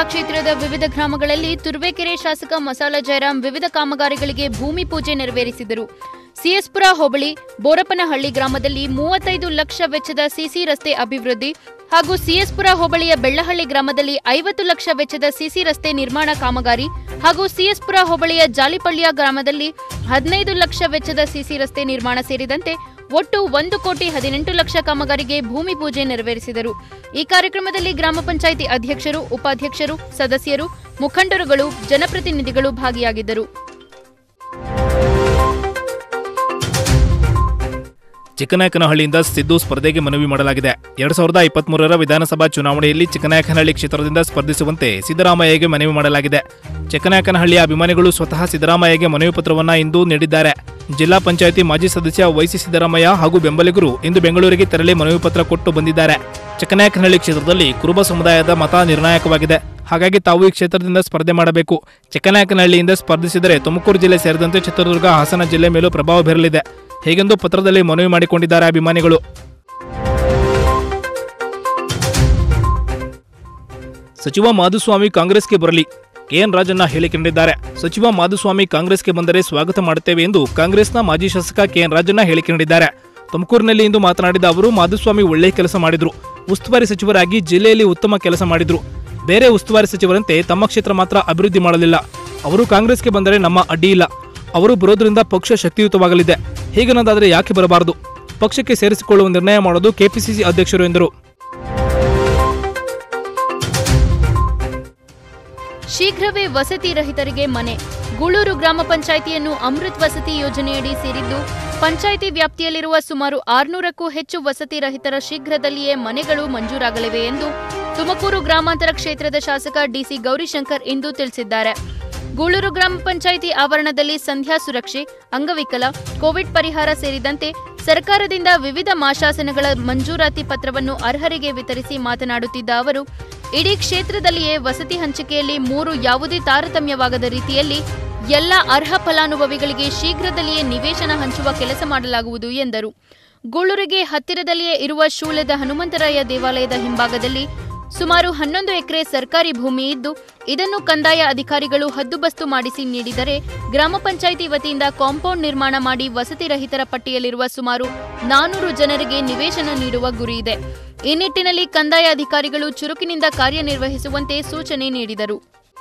ಕ್ಷೇತ್ರದ ವಿವಿಧ ಗ್ರಾಮಗಳಲ್ಲಿ ತುರುವೇಕೆರೆ ಶಾಸಕ ಮಸಾಲ ಜಯರಾಮ್ ವಿವಿಧ ಕಾಮಗಾರಿಗಳಿಗೆ ಭೂಮಿ ಪೂಜೆ ನೆರವೇರಿಸಿದರು ಸಿಎಸ್ಪುರ ಹೋಬಳಿ ಬೋರಪ್ಪನಹಳ್ಳಿ ಗ್ರಾಮದಲ್ಲಿ ಮೂವತ್ತೈದು ಲಕ್ಷ ವೆಚ್ಚದ ಸಿಸಿ ರಸ್ತೆ ಅಭಿವೃದ್ಧಿ ಹಾಗೂ ಸಿಎಸ್ಪುರ ಹೋಬಳಿಯ ಬೆಳ್ಳಹಳ್ಳಿ ಗ್ರಾಮದಲ್ಲಿ ಐವತ್ತು ಲಕ್ಷ ವೆಚ್ಚದ ಸಿಸಿ ರಸ್ತೆ ನಿರ್ಮಾಣ ಕಾಮಗಾರಿ ಹಾಗೂ ಸಿಎಸ್ಪುರ ಹೋಬಳಿಯ ಜಾಲಿಪಳ್ಳಿಯ ಗ್ರಾಮದಲ್ಲಿ ಹದಿನೈದು ಲಕ್ಷ ವೆಚ್ಚದ ಸಿಸಿ ರಸ್ತೆ ನಿರ್ಮಾಣ ಸೇರಿದಂತೆ ಒಟ್ಟು ಒಂದು ಕೋಟಿ ಹದಿನೆಂಟು ಲಕ್ಷ ಕಾಮಗಾರಿಗೆ ಭೂಮಿ ಪೂಜೆ ನೆರವೇರಿಸಿದರು ಈ ಕಾರ್ಯಕ್ರಮದಲ್ಲಿ ಗ್ರಾಮ ಪಂಚಾಯಿತಿ ಅಧ್ಯಕ್ಷರು ಉಪಾಧ್ಯಕ್ಷರು ಸದಸ್ಯರು ಮುಖಂಡರುಗಳು ಜನಪ್ರತಿನಿಧಿಗಳು ಭಾಗಿಯಾಗಿದ್ದರು ಚಿಕ್ಕನಾಯಕನಹಳ್ಳಿಯಿಂದ ಸಿದ್ದು ಸ್ಪರ್ಧೆಗೆ ಮನವಿ ಮಾಡಲಾಗಿದೆ ಎರಡ್ ಸಾವಿರದ ಇಪ್ಪತ್ಮೂರರ ವಿಧಾನಸಭಾ ಚುನಾವಣೆಯಲ್ಲಿ ಚಿಕ್ಕನಾಯಕನಹಳ್ಳಿ ಕ್ಷೇತ್ರದಿಂದ ಸ್ಪರ್ಧಿಸುವಂತೆ ಸಿದ್ದರಾಮಯ್ಯಗೆ ಮನವಿ ಮಾಡಲಾಗಿದೆ ಚಿಕ್ಕನಾಯಕನಹಳ್ಳಿಯ ಅಭಿಮಾನಿಗಳು ಸ್ವತಃ ಸಿದ್ದರಾಮಯ್ಯಗೆ ಮನವಿ ಪತ್ರವನ್ನ ಇಂದು ನೀಡಿದ್ದಾರೆ ಜಿಲ್ಲಾ ಪಂಚಾಯಿತಿ ಮಾಜಿ ಸದಸ್ಯ ವೈಸಿ ಸಿದ್ದರಾಮಯ್ಯ ಹಾಗೂ ಬೆಂಬಲಿಗರು ಇಂದು ಬೆಂಗಳೂರಿಗೆ ತೆರಳಿ ಮನವಿ ಪತ್ರ ಕೊಟ್ಟು ಬಂದಿದ್ದಾರೆ ಚಿಕ್ಕನಾಯಕನಹಳ್ಳಿ ಕ್ಷೇತ್ರದಲ್ಲಿ ಕುರುಬ ಸಮುದಾಯದ ಮತ ನಿರ್ಣಾಯಕವಾಗಿದೆ ಹಾಗಾಗಿ ತಾವು ಈ ಕ್ಷೇತ್ರದಿಂದ ಸ್ಪರ್ಧೆ ಮಾಡಬೇಕು ಚಿಕ್ಕನಾಯಕನಹಳ್ಳಿಯಿಂದ ಸ್ಪರ್ಧಿಸಿದರೆ ತುಮಕೂರು ಜಿಲ್ಲೆ ಸೇರಿದಂತೆ ಚಿತ್ರದುರ್ಗ ಹಾಸನ ಜಿಲ್ಲೆ ಮೇಲೂ ಪ್ರಭಾವ ಬೀರಲಿದೆ ಹೀಗೆಂದು ಪತ್ರದಲ್ಲಿ ಮನವಿ ಮಾಡಿಕೊಂಡಿದ್ದಾರೆ ಅಭಿಮಾನಿಗಳು ಸಚಿವ ಮಾಧುಸ್ವಾಮಿ ಕಾಂಗ್ರೆಸ್ಗೆ ಬರಲಿ ಕೆಎನ್ ರಾಜಣ್ಣ ಹೇಳಿಕೆ ನೀಡಿದ್ದಾರೆ ಸಚಿವ ಮಾಧುಸ್ವಾಮಿ ಕಾಂಗ್ರೆಸ್ಗೆ ಬಂದರೆ ಸ್ವಾಗತ ಮಾಡುತ್ತೇವೆ ಎಂದು ಕಾಂಗ್ರೆಸ್ನ ಮಾಜಿ ಶಾಸಕ ಕೆಎನ್ ರಾಜಣ್ಣ ಹೇಳಿಕೆ ನೀಡಿದ್ದಾರೆ ತುಮಕೂರಿನಲ್ಲಿ ಇಂದು ಮಾತನಾಡಿದ ಅವರು ಮಾಧುಸ್ವಾಮಿ ಒಳ್ಳೆಯ ಕೆಲಸ ಮಾಡಿದ್ರು ಉಸ್ತುವಾರಿ ಸಚಿವರಾಗಿ ಜಿಲ್ಲೆಯಲ್ಲಿ ಉತ್ತಮ ಕೆಲಸ ಮಾಡಿದ್ರು ಬೇರೆ ಉಸ್ತುವಾರಿ ಸಚಿವರಂತೆ ತಮ್ಮ ಕ್ಷೇತ್ರ ಮಾತ್ರ ಅಭಿವೃದ್ಧಿ ಮಾಡಲಿಲ್ಲ ಅವರು ಕಾಂಗ್ರೆಸ್ಗೆ ಬಂದರೆ ನಮ್ಮ ಅಡ್ಡಿ ಇಲ್ಲ ಅವರು ಬರೋದ್ರಿಂದ ಪಕ್ಷ ಶಕ್ತಿಯುತವಾಗಲಿದೆ ಹೀಗನ್ನೋದಾದರೆ ಯಾಕೆ ಬರಬಾರದು ಪಕ್ಷಕ್ಕೆ ಸೇರಿಸಿಕೊಳ್ಳುವ ನಿರ್ಣಯ ಮಾಡೋದು ಕೆಪಿಸಿಸಿ ಅಧ್ಯಕ್ಷರು ಎಂದರು ಶೀಘ್ರವೇ ವಸತಿ ರಹಿತರಿಗೆ ಮನೆ ಗೂಳೂರು ಗ್ರಾಮ ಪಂಚಾಯಿತಿಯನ್ನು ಅಮೃತ್ ವಸತಿ ಯೋಜನೆಯಡಿ ಸೇರಿದ್ದು ಪಂಚಾಯಿತಿ ವ್ಯಾಪ್ತಿಯಲ್ಲಿರುವ ಸುಮಾರು ಆರುನೂರಕ್ಕೂ ಹೆಚ್ಚು ವಸತಿ ರಹಿತರ ಶೀಘ್ರದಲ್ಲಿಯೇ ಮನೆಗಳು ಮಂಜೂರಾಗಲಿವೆ ಎಂದು ತುಮಕೂರು ಗ್ರಾಮಾಂತರ ಕ್ಷೇತ್ರದ ಶಾಸಕ ಡಿಸಿ ಗೌರಿಶಂಕರ್ ಇಂದು ತಿಳಿಸಿದ್ದಾರೆ ಗೂಳೂರು ಗ್ರಾಮ ಪಂಚಾಯಿತಿ ಆವರಣದಲ್ಲಿ ಸಂಧ್ಯಾ ಸುರಕ್ಷೆ ಅಂಗವಿಕಲ ಕೋವಿಡ್ ಪರಿಹಾರ ಸೇರಿದಂತೆ ಸರ್ಕಾರದಿಂದ ವಿವಿಧ ಮಾಶಾಸನಗಳ ಮಂಜೂರಾತಿ ಪತ್ರವನ್ನು ಅರ್ಹರಿಗೆ ವಿತರಿಸಿ ಮಾತನಾಡುತ್ತಿದ್ದ ಅವರು ಇಡೀ ಕ್ಷೇತ್ರದಲ್ಲಿಯೇ ವಸತಿ ಹಂಚಿಕೆಯಲ್ಲಿ ಮೂರು ಯಾವುದೇ ತಾರತಮ್ಯವಾಗದ ರೀತಿಯಲ್ಲಿ ಎಲ್ಲ ಅರ್ಹ ಫಲಾನುಭವಿಗಳಿಗೆ ಶೀಘ್ರದಲ್ಲಿಯೇ ನಿವೇಶನ ಹಂಚುವ ಕೆಲಸ ಮಾಡಲಾಗುವುದು ಎಂದರು ಗೂಳೂರಿಗೆ ಹತ್ತಿರದಲ್ಲಿಯೇ ಇರುವ ಶೂಲದ ಹನುಮಂತರಾಯ ದೇವಾಲಯದ ಹಿಂಭಾಗದಲ್ಲಿ ಸುಮಾರು ಹನ್ನೊಂದು ಎಕರೆ ಸರ್ಕಾರಿ ಭೂಮಿ ಇದ್ದು ಇದನ್ನು ಕಂದಾಯ ಅಧಿಕಾರಿಗಳು ಹದ್ದುಬಸ್ತು ಮಾಡಿಸಿ ನೀಡಿದರೆ ಗ್ರಾಮ ಪಂಚಾಯಿತಿ ವತಿಯಿಂದ ಕಾಂಪೌಂಡ್ ನಿರ್ಮಾಣ ಮಾಡಿ ವಸತಿ ರಹಿತರ ಪಟ್ಟಿಯಲ್ಲಿರುವ ಸುಮಾರು ನಾನೂರು ಜನರಿಗೆ ನಿವೇಶನ ನೀಡುವ ಗುರಿ ಇದೆ ಈ ನಿಟ್ಟಿನಲ್ಲಿ ಕಂದಾಯ ಅಧಿಕಾರಿಗಳು ಚುರುಕಿನಿಂದ ಕಾರ್ಯನಿರ್ವಹಿಸುವಂತೆ ಸೂಚನೆ ನೀಡಿದರು